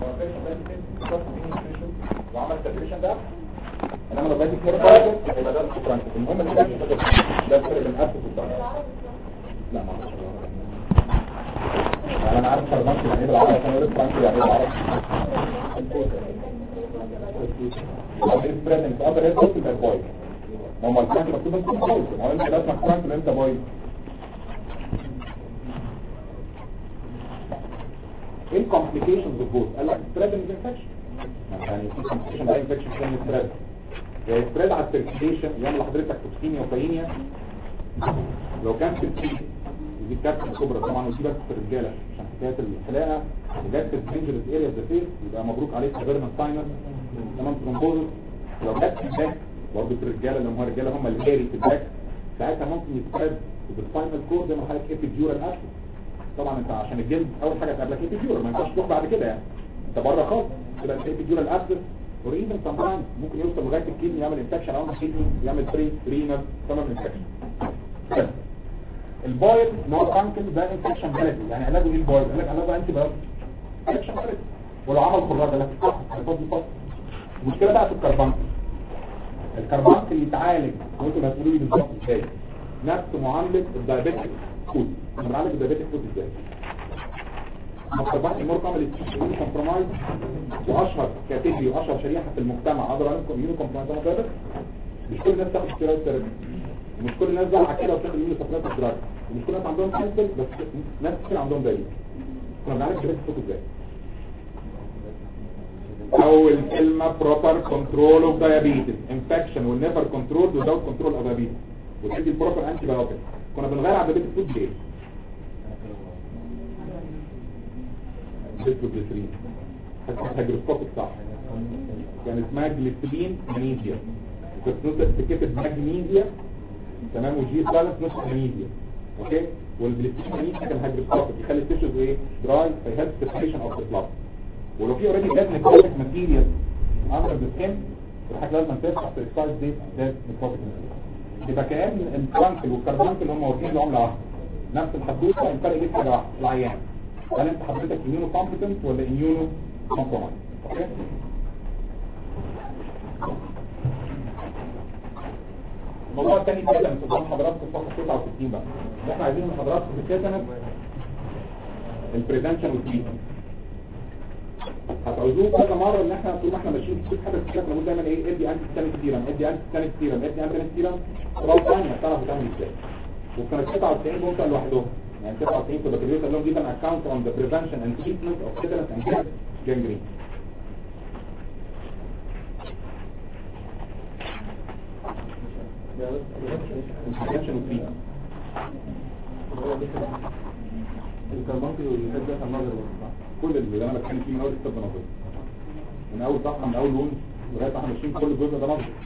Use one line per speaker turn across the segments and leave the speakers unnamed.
وعمل ساتوريشن ده انما لو بدي كير بايظ هيبقى ده الفرانك المهم ان ده ده الفرق بين الاسس والضغط لا ما اعرفش يعني انا عارف فرمانك يعني ايه بالعربي عشان اقول فرانك يعني ايه بالعربي البريزنت اندر هيد بوست يبقى بايظ ما هو الفرانك مكتوب انت بايظ ما هو انت ده اسمك فرانك ولا انت بايظ ايه الكومبليكيشنز اوف بوث قال لك ستريد انفكشن يعني في كومبليكيشن باي انفكشن ثاني ستريد يعني ستريد على السيركيليشن يعمل لحضرتك توكسيميا وفاينيا لو كان في التي دي الكارت الكبرى طبعا ودي بس في الرجاله عشان حكايه الحلاقه وجت في الدينجرس اريا ذا فيس يبقى مبروك عليك كبرنا ساينس تمام ترومبوزس لو جت في الباك برضه في الرجاله اللي هم الرجاله هم الهاري في الباك ساعتها ممكن يتسبب بالسباينال كورد زي ما حضرتك ابيديورال اكسس طبعا انت عشان الجلد اول حاجه تقابلك ابيديورال ما ينفعش تروح بعد كده يعني انت بره خالص تبقى الابيديورال اكسس اور ايفن سمتايمز ممكن يوصل لغايه الكدني يعمل انفكشن او الكدني يعمل بري رينال تمام انفكشن البايل اللي هو فرانكل ده انفكشن بلدي يعني علاجه ايه البايل قال لك علاجه انتي بايوتيك انفكشن بلدي ولو عمل خراج قال لك صح الفاضي فاضي المشكله بقى في الكربانكل الكربانكل يتعالج وانتوا هتقولوا لي بالظبط ازاي نفس معامله الدايابيتيك فود احنا بنعالج الدايابيتيك فود ازاي الكربانكل مور كامل كومبرومايز واشهر كاتيجوري واشهر شريحه في المجتمع اقدر اقول لكم يونو كومبرومايز مش كل الناس تاخد ستيرويد ثيرابي ومش كل الناس زرعه كده وبتاخد يونو سبلايت الدراج ومش كل الناس عندهم كانسر بس ناس كتير عندهم دايبيتس كنا بنعالج الدايبيتس فود ازاي اول كلمة proper control of diabetes infection will never control without control of diabetes وتدي البروبر انتي بايوتيك كنا بنغير على diabetes food ليه جليسرين حتى هيجروسكوبيك صح كان اسمها جليسرين مانيزيا وكانت نسخة تكتب ماجنيزيا تمام وجي بالانس نسخة مانيزيا اوكي والجليسرين مانيزيا كان هيجروسكوبيك يخلي التيشوز ايه دراي فيهلب سيبريشن اوف ذا بلاد ولو في اوريدي داز نيكروتيك ماتيريال اندر ذا سكين الحاجه لازم تفتح في السايد دي داز نيكروتيك يبقى كان الكرانكل والكربانكل هم واخدين العمله واحده نفس الحدوته الفرق بين حاجه واحده العيان هل انت حضرتك اميونو كومبتنت ولا اميونو كومبرومايز اوكي الموضوع الثاني كده من قدام حضراتكم في صفحه 69 بقى اللي احنا عايزينه من حضراتكم في الكتنس البريفنشن والتريتمنت هتعوزوه كذا مره ان احنا طول ما احنا ماشيين في حاجه كده بنقول دايما ايه ادي انتي ستانيك سيرم ادي انتي ستانيك سيرم ادي انتي ستانيك سيرم خلاص ثانيه هتعرف تعمل ازاي وكانت 99 نقطه لوحدهم يعني 99 في البكالوريوس قال لهم جيب ان اكونت اون ذا بريفنشن اند تريتمنت اوف تيتانس اند جانجرين البريفنشن والتريتمنت
الكربونكل والهيد ده كان نظر
كل اللي انا بتكلم فيه من اول الطب نظري من اول صفحه من اول لون لغايه ما احنا ماشيين كل جزء ده نظري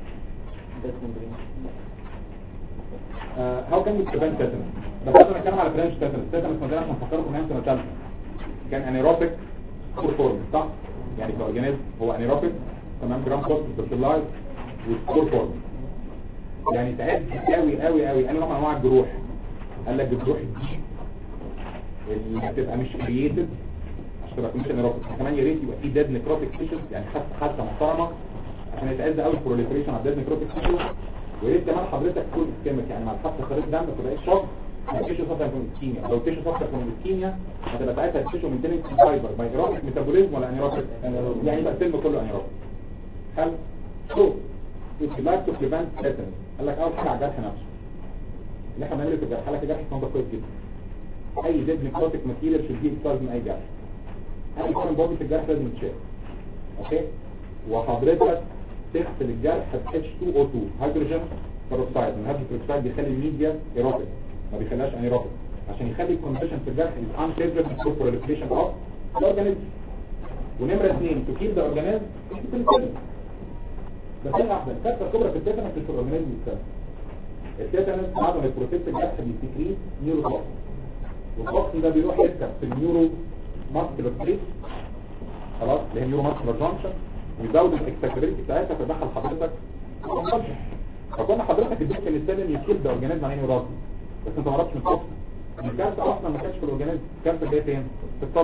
هاو كان بريفنت تيتانس بس انا بتكلم على بريفنت تيتانس تيتانس مثلا عشان نفكركم ان هي سنه ثالثه كان انيروبيك فور فورم صح يعني كاورجانيزم هو انيروبيك تمام جرام بوست سبيشالايز وسكور فورم يعني تعب قوي قوي قوي انا نوع من انواع الجروح قال لك الجروح دي اللي هتبقى مش كرييتد عشان تبقى مش انيروبيك كمان يا ريت يبقى في ديد نيكروتيك تيشوز يعني حتى حتى محترمه عشان يتعز قوي البروليفريشن على الديد نيكروتيك تيشوز ويا ريت كمان حضرتك تكون اسكيميك يعني مع الحبس خريطه دم ما تبقاش شوك التيشو صفحه يكون اسكيميا لو التيشو صفحه يكون اسكيميا هتبقى ساعتها التيشو من فايبر ما انيروبيك ميتابوليزم ولا انيروبيك يعني يبقى السلم كله انيروبيك حلو شوف if you like to prevent tetanus قال لك اول حاجه على الجرح نفسه اللي احنا بنعمله في الجرح حالك الجرح نظام كويس جدا اي ديد نيكروتيك ماتيريال should be exposed من اي جرح اي فورم بودي في الجرح لازم يتشال اوكي وحضرتك تغسل الجرح ب H2O2 هيدروجين بروكسايد من الهيدروجين بروكسايد بيخلي الميديا ايروبيك ما بيخليهاش انيروبيك عشان يخلي الكونديشن في الجرح is unfavorable for proliferation of the organism ونمرة اثنين to keep the organism penicillin بس حاجة واحدة الكارثة الكبرى في التيتانس مش في الاورجانيزم نفسها التيتانس بعد ما يبروتكت الجرح بيسكريت نيوروتوكسين والتوكسين ده بيروح يركب في النيورو ماسكولار ستريس خلاص اللي هي نيورو ماسكولار جانكشن ويزود الاكسكتابيلتي بتاعتها فدخل حضرتك كونفشن فكنا حضرتك اديت بنستلم يكيل ده اورجانيزم عيني وراسي بس انت ما عرفتش من التوكسين الكارثه اصلا ما كانتش في الاورجانيزم الكارثه جايه فين في التوكسين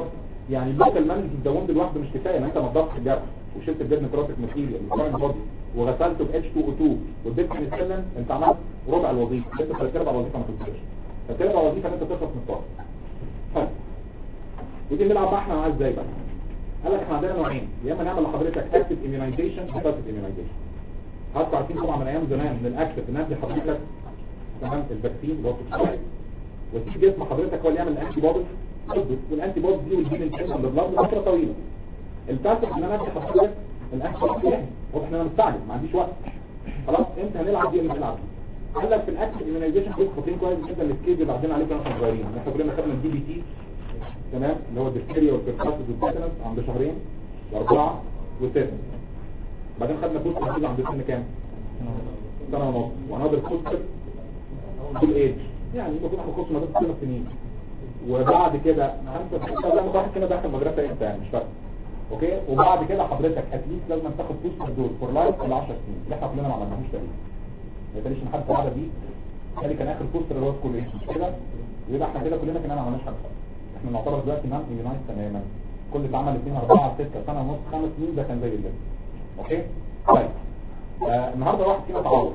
يعني اللوكال مانجمنت داوند لوحده مش كفايه ان انت نظفت الجرح وشلت الجبن كراتيك ماتيريال الفورين بودي وغسلته ب H2O2 واديت بنسلين انت عملت ربع الوظيفه لسه ثلاث ارباع الوظيفه ما خلصتش ثلاث ارباع الوظيفه ان انت تخلص من الطاقه حلو ودي نلعب بقى احنا معاه ازاي بقى قال لك احنا عندنا نوعين يا اما نعمل لحضرتك اكتف اميونايزيشن وباسيف اميونايزيشن حتى عارفين طبعا من ايام زمان من الاكتف الناس دي حضرتك تمام الفاكسين اللي هو التوكسيك وتيجي جسم حضرتك هو اللي يعمل الانتي بودي ضده والانتي بودي دي والجين الانسان للبلد لفتره طويله الباسيف ان انا ادي حضرتك الانتي بودي يعني واضح ان انا مستعجل ما عنديش وقت خلاص امتى هنلعب دي امتى هنلعب دي قال لك في الاكتف اميونايزيشن دول خاطين كويس جدا السكيل اللي عندنا عليه كانوا صغيرين احنا كلنا خدنا الدي بي تي تمام اللي هو الدكتيريا والبركاسس والتيتانس عند شهرين واربعه وسته بعدين خدنا بوست جديد عند سن كام؟ سنه ونص وهنقدر بوستر فول ايج يعني المفروض احنا نخش مدرسه ثلاث سنين وبعد كده خمسه سته زي ما واحد كده داخل مدرسه امتى يعني مش فاكر اوكي وبعد كده حضرتك اتليست لازم تاخد بوستر دول فور لايف ل 10 سنين اللي احنا كلنا ما عملناهوش تقريبا ما يتقاليش ان حد العاده دي بالتالي كان اخر بوستر اللي هو سكول ايج مش كده يبقى احنا كده كلنا كنا ما عملناش حاجه احنا نعتبر دلوقتي نان ايميونايز تماما كل اللي عمل 2 4 6 سنه ونص خمس سنين ده كان زي اللي اوكي طيب آه النهارده واحد فينا تعور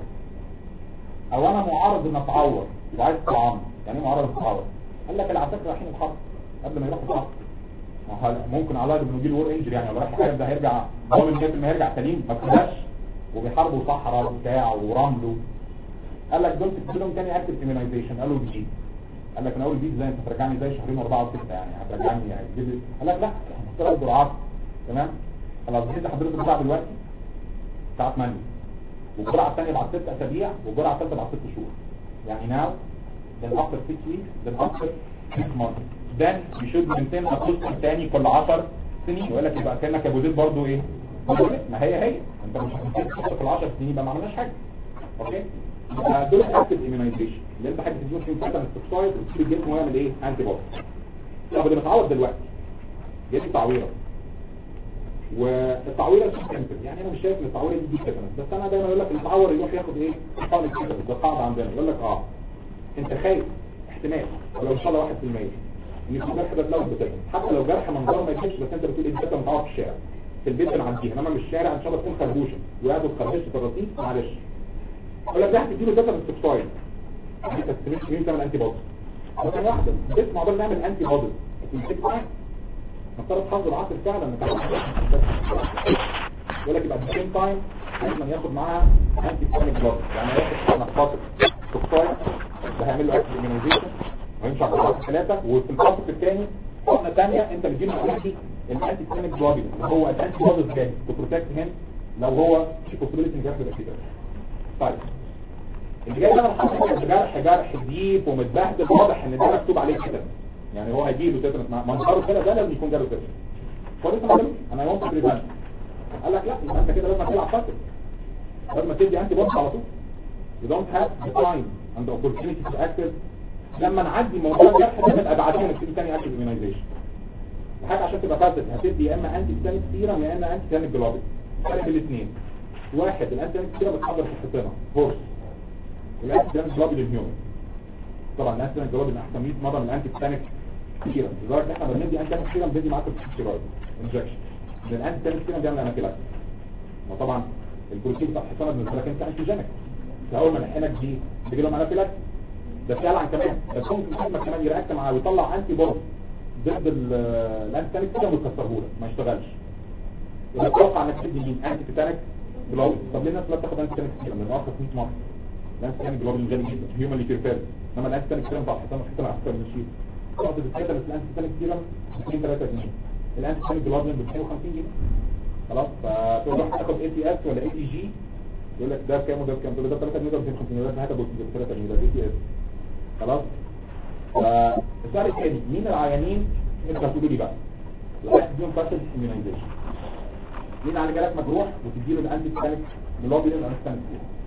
او انا معارض ان اتعور وعايز طعام يعني ايه معارض ان اتعور قال لك العساكر رايحين الحرب قبل ما يروحوا الحرب ما هو ممكن على انه يجي له وور انجري يعني لو راح يحارب ده هيرجع ضامن 100% هيرجع سليم ما كداش وبيحاربوا صحراء وبتاع ورمل قال لك دول تديلهم تاني اكتف ايميونايزيشن قالوا جديد قال لك انا اول جديد زي انت هترجعني زي شهرين واربعه وسته يعني هترجعني يعني تجيب قال لك لا ثلاث جرعات تمام خلاص دي حضرتك الجرعه دلوقتي الساعه 8 والجرعه الثانيه بعد ست اسابيع والجرعه الثالثه بعد ست شهور يعني ناو then after 6 weeks then after 6 months then you should maintain a booster تاني كل 10 سنين ويقول لك يبقى كانك ابو زيد برضه ايه ما هي هي انت مش هتمسك كل 10 سنين يبقى ما عملناش حاجه اوكي يبقى دول اكتف ايميونايزيشن اللي انت حاجه تديهم فيهم فتره استقصايد وتسيب الجسم ويعمل ايه انتي بودي طب اللي متعود دلوقتي جالي تعويره والتعويره مش سيمبل يعني انا مش شايف ان التعويره دي دي تيتانس بس انا دايما اقول لك المتعور يروح ياخد ايه حقن التيتانس ده قاعده عندنا يقول لك اه انت خايف احتمال ولو ان شاء الله 1% ان في جرح ده اتلوث بتيتانس حتى لو جرح منظره ما يجيش بس انت بتقول ايه ده متعور في الشارع في البيت بنعديها انما من الشارع ان شاء الله تكون خربوشه وقاعد تخربش في الرصيف معلش يقول لك ده هتديله تيتانس استقصائي انت تستمر مين تعمل انتي بودي ثانيه واحده الجسم عقبال نعمل انتي بودي هتمسك معاك نفترض حظ العصر فعلا انك يقول لك يبقى at the same time لازم ياخد معاها انتي كونيك بلاد يعني ياخد نقاط توكسايد ده هيعمل له اكتف ايميونيزيشن ويمشي على الخطوات الثلاثه وفي الخطوه الثاني حقنه ثانيه انت بتجيب الانتي الانتي كونيك بلاد اللي هو الانتي بودي جاي تو بروتكت هيم لو هو في possibility ان ياخد كده طيب اللي جاي ده الحقيقه جرح جرح ديب ومتبهدل واضح ان ده مكتوب عليه كده يعني هو هيجي له تيتانس منظره كده ده لازم يكون جاله تيتانس كويس ما قالوش انا يوم بريفنت قال لك لا يبقى انت كده لازم تلعب فاكر لازم تدي انتي بوكس على طول you don't have the time and the opportunity to active لما نعدي موضوع الجرح ده نبقى بعدين نبتدي تاني اكتف immunization حاجه عشان تبقى فاسد هتدي يا اما انتي ستانيك سيرم يا اما انتي ستانيك جلوبين فرق بين الاثنين واحد الانتي ستانيك سيرم بتحضر في الحصانه هورس الانتي ستانيك جلوبين للهيومن طبعا الانتي ستانيك جلوبين احسن 100 مره من الانتي ستانيك سيرم لدرجه ان احنا بندي انتي ستانيك سيرم بندي معاك الستيرويد انجكشن لان الانتي ستانيك سيرم بيعمل انافيلاكسيس وطبعا البروتين بتاع الحصانه بالنسبه لك انت انتيجينيك فاول ما نحقنك دي بيجي لهم انافيلاكسيس ده فعلا كمان بس ممكن جسمك كمان يرياكت معاه ويطلع انتي بودي ضد الانتي ستانيك سيرم ويكسره لك ما يشتغلش يبقى اتوقع انك تدي مين انتي ستانيك جلوبين طب ليه الناس لا تاخد انتي ستانيك سيرم لان ارخص 100 مره الانتي ستانيك جلوبين غالي جدا هيومن ليكيرفير انما الانتي ستانيك سيرم بتاع الحصانه الحصانه احسن من الشيء قاعدة الثلاثة بس الانتي ستانيك سيرم 2 3 جنيه الانتي ستانيك جلوبين ب 250 جنيه خلاص فتقول له تاخد اي تي اس ولا اي تي جي يقول لك ده بكام وده بكام تقول له ده 3 جنيه ده 250 جنيه ده هات ب 3 جنيه ده اي تي اس خلاص فالسؤال الثاني مين العيانين انت هتقولوا لي بقى لغايه تديهم فاسد اميونايزيشن مين على جالك مجروح وتديله الانتي ستانيك جلوبين الانتي ستانيك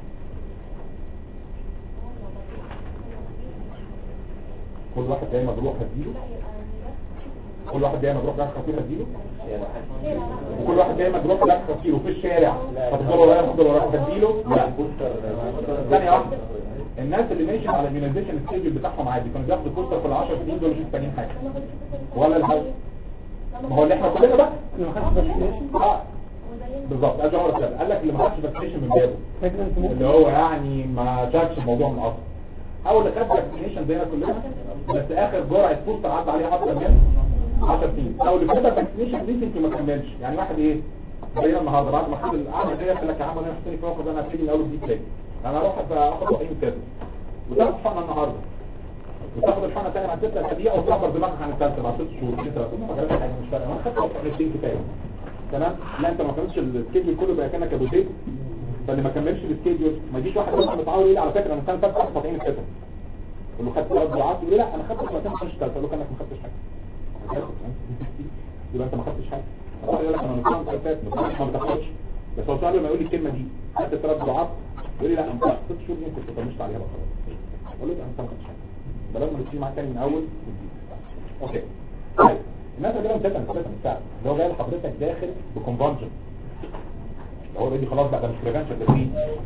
كل واحد جاي مجروح هديله كل واحد جاي مجروح جرح خطير هديله وكل واحد جاي مجروح جرح خطير وفي الشارع هتفضلوا ورايا هتفضلوا ورايا هديله لا ثانية واحدة الناس اللي ماشي على الميونيزيشن سكيدول بتاعهم عادي كانوا بياخدوا كوستر في ال 10 سنين دول مش محتاجين حاجة ولا الهوا ما هو اللي احنا كلنا بقى
اللي ما خدش فاكسينيشن
اه بالظبط ارجع ورا كده قال لك اللي ما خدش فاكسينيشن من بابه
فاكر انت
اللي
ممكن
هو يعني ما شافش الموضوع من اصله اول اللي خد فاكسينيشن زينا كلنا بس اخر جرعه بوستر عدى عليها اكتر من 10 سنين او اللي خد فاكسينيشن دي يمكن ما كملش يعني واحد ايه زينا النهارده بعد ما خد القعده دي قال لك يا عم انا هشتري فوق ده انا هبتدي من اول دي تاني انا هروح اخد وقيم كده وتاخد حقنه النهارده وتاخد الحقنه تاني بعد 6 اسابيع وتكبر دماغك عن الثالثه بعد 6 شهور كده تقول ما جربتش حاجه مش فارقه انا خدت حقنتين كفايه تمام لا انت ما كملتش السكيدول كله بقى كانك ابو زيد فاللي ما كملش السكيدول ما يجيش واحد مثلا متعود يقول لي على فكره انا كان فاتح قطعين الكتف يقول له خدت ثلاث جرعات يقول لي لا انا خدت سنتين ما خدتش ثلاثه يقول له كانك ما خدتش حاجه هتاخد يبقى انت ما خدتش حاجه طبعا يقول لك انا نصام ثلاثات بس ما بتاخدش بس هو سؤال لما يقول لي الكلمه دي خدت ثلاث جرعات يقول لي لا انت ست شهور يمكن كنت طنشت عليها بقى خلاص اقول له لا انت ما خدتش حاجه ده لازم نبتدي معاك تاني من اول وجديد. اوكي طيب الناس اللي جايه مثلا مثلا بتاع اللي هو جاي لحضرتك داخل بكونفرجن هو اوريدي خلاص بقى ده مش بريفنشن ده فري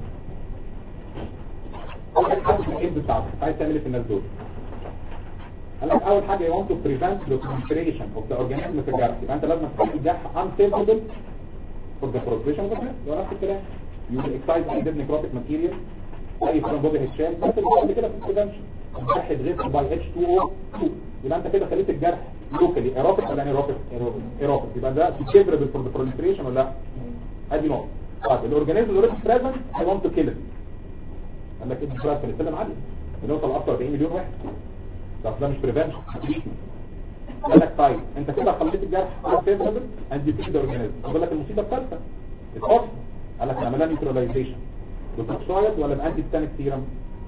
اول حاجه حد الايد بتاعته عايز تعمل ايه في الناس دول قال لك اول حاجه you want to prevent the proliferation of the organism في الجرح يبقى انت لازم تخلي الجرح unfavorable for the proliferation of the plant ده نفس الكلام you will excite any dead necrotic material اي foreign body هيتشال بس اللي قبل كده في البريفنشن الجرح يتغير باي H2O2 يبقى انت كده خليت الجرح لوكالي ايروبيك ولا ايروبيك ايروبيك يبقى ده favorable for the proliferation ولا لا ادي نقطه طيب الاورجانيزم اللي اوريدي بريزنت I want to kill it قال لك ايه الجرعه بنتكلم عاليه بنوصل اكتر 40 مليون واحد طب ده مش بريفنشن قال لك طيب انت كده خليت الجرح unfavorable and you kill the organism بقول لك المصيبه الثالثه الفصل قال لك نعملها نيوتراليزيشن بتوكسايد ولا بانتي ستانيك سيرم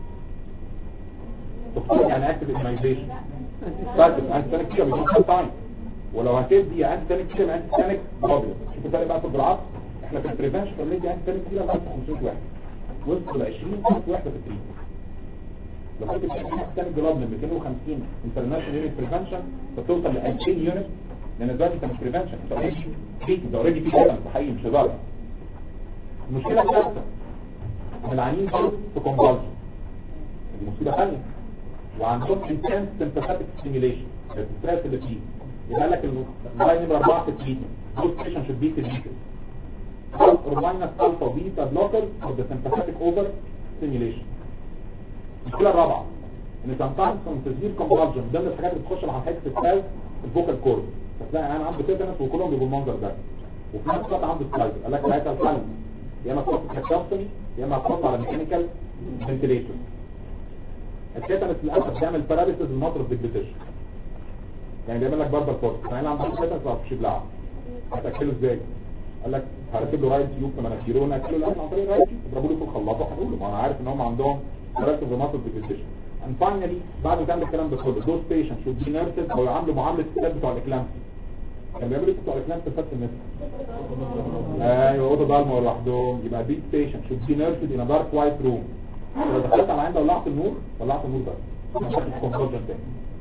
توكسايد يعني اكتف ايميزيشن فاتف انتي ستانيك سيرم يكون تايم ولو هتدي انتي ستانيك سيرم انتي ستانيك بابل شوف الفرق بقى في الجرعات احنا في البريفنشن بندي انتي ستانيك سيرم 1500 واحد وصلوا ل 20000 وحده في التريد لو كنت بتحكي ستانيك جرام من 250 انترناشونال يونت بريفنشن فتوصل ل 2000 يونت لان دلوقتي انت مش بريفنشن انت اوريدي في انت اوريدي في كده انت حقيقي مش هزار المشكله الثالثه ان العيانين دول في كونفالجن دي مصيبه ثانيه وعندهم انتنس سمباثيك ستيميوليشن الستريس اللي فيه يبقى لك اللاين نمبر 4 في التريتمنت دول ستيشن شود بي تريتد or minus alpha beta blockers for the sympathetic over stimulation المشكله الرابعه ان sometimes some severe convulsion ضمن الحاجات اللي بتخش مع حته الساو الفوكال كورد فتلاقي انا عندي تيتانس وكلهم بيبقوا المنظر ده وفي نفس الوقت عنده سلايدر قال لك ساعتها الحل يا اما تحط كابتومي يا اما تحط على ميكانيكال فنتيليشن التيتانس للاسف بيعمل باراليسيس المطرف ديجليتيشن يعني بيعمل لك باربر كورد انا عندي تيتانس ما اعرفش يبلعها هتاكله ازاي قال لك هركب له رايت تيوب في مناخيره وناكله الاكل عن طريق رايت تيوب اضربه له في الخلاط وهنقول له ما انا عارف ان هم عندهم ركب ريماتو ديفيزيشن and finally بعد ما تعمل الكلام ده كله those patients should be nurses او يعاملوا معامله الستات بتوع الاكلام كان بيعملوا ايه بتوع الاكلام في فتره الناس ايوه اوضه ضلمه لوحدهم يبقى بيت patient should be nursed in a dark white room لو دخلت على عندها ولعت النور ولعت النور بس ما خدتش كونفرجن تاني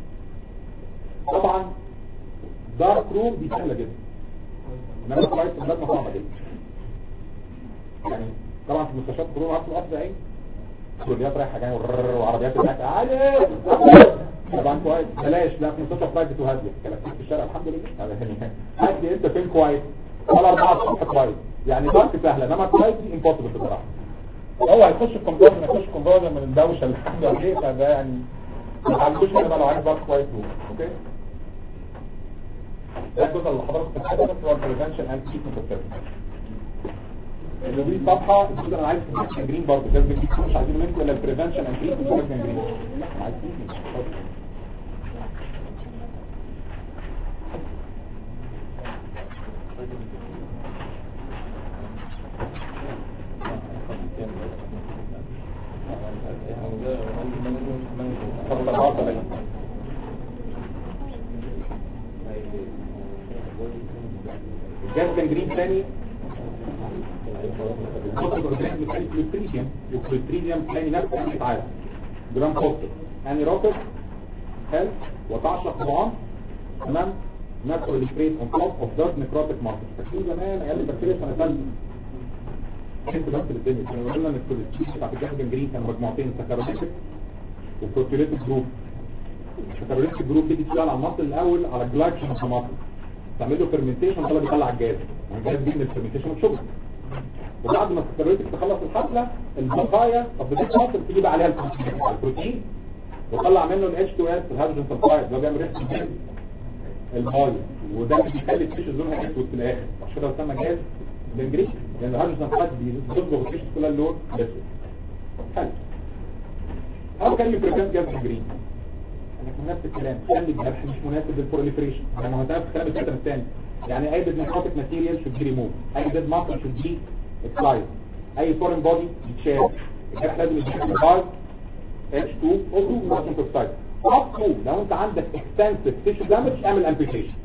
طبعا دارك روم دي سهله جدا انما كويس بلادنا صعبه جدا يعني طبعا في المستشفيات كلهم عارفوا القصد ايه كليات رايحه جايه ورر وعربيات هناك عالي طبعا كويس بلاش لا في مستشفى برايفت وهاديه كلام في الشارع الحمد لله يعني هادي انت فين كويس ولا اربعه الصبح كويس يعني دارك سهله انما كويس دي امبوسيبل بصراحه هو هيخش في كونفرجن هيخش كونفرجن من الدوشه اللي عنده عليه فده يعني ما عندوش كده لو عايز دارك كويس اوكي ده الجزء اللي حضرتك بتتكلم هو البريفنشن اند تريتمنت اوف اللي دي صفحه الجزء اللي انا عايز في جرين برضه ده بيجي مش عايزين منكم الا البريفنشن اند تريتمنت اوف جرين عايزين الجاز جنجرين ثاني الكلوستريديوم والكلوستريديوم ثاني نفس يعني تعالى جرام كوستر يعني روكت هيلث وتعشق طبعا تمام ناتشورال ريت اون توب اوف ذات نيكروتيك ماركت فاكرين زمان ايام البكتيريا سنه ثالثه انت بس الدنيا كانوا بيقولوا لنا ان الكوليسترول بتاعت الجاز جنجرين كانوا مجموعتين سكروليتيك وبروتيوليتيك جروب السكروليتيك جروب دي بتشتغل على المصل الاول على الجلايكوجين في المصل تعمل له فيرمنتيشن طلع بيطلع الجاز الجاز دي من الفيرمنتيشن اوف شوجر وبعد ما الكربوهيدرات تخلص الحفله البقايا اوف ذا مصر تيجي بقى عليها البروتين البروتين وطلع منه ال H2S الهيدروجين سلفايد اللي هو بيعمل ريحه الجاز المايه وده بيخلي الفيش لونها اسود في الاخر عشان كده بيسمى جاز بالجريك لان الهيدروجين سلفايد بيصبغ الفيش كلها اللون اسود حلو او كان يبريفنت جاز جرين نفس الكلام خلي الجرح مش مناسب للبروليفريشن يعني ما هتعرف الكلام الثاني الثاني يعني اي ديزنكوتيك ماتيريال should be removed اي ديد ماسل should be excised اي فورين بودي يتشال الجرح لازم يتشال باي H2 O2 واشن بيبسايد up to لو انت عندك extensive tissue damage اعمل amputation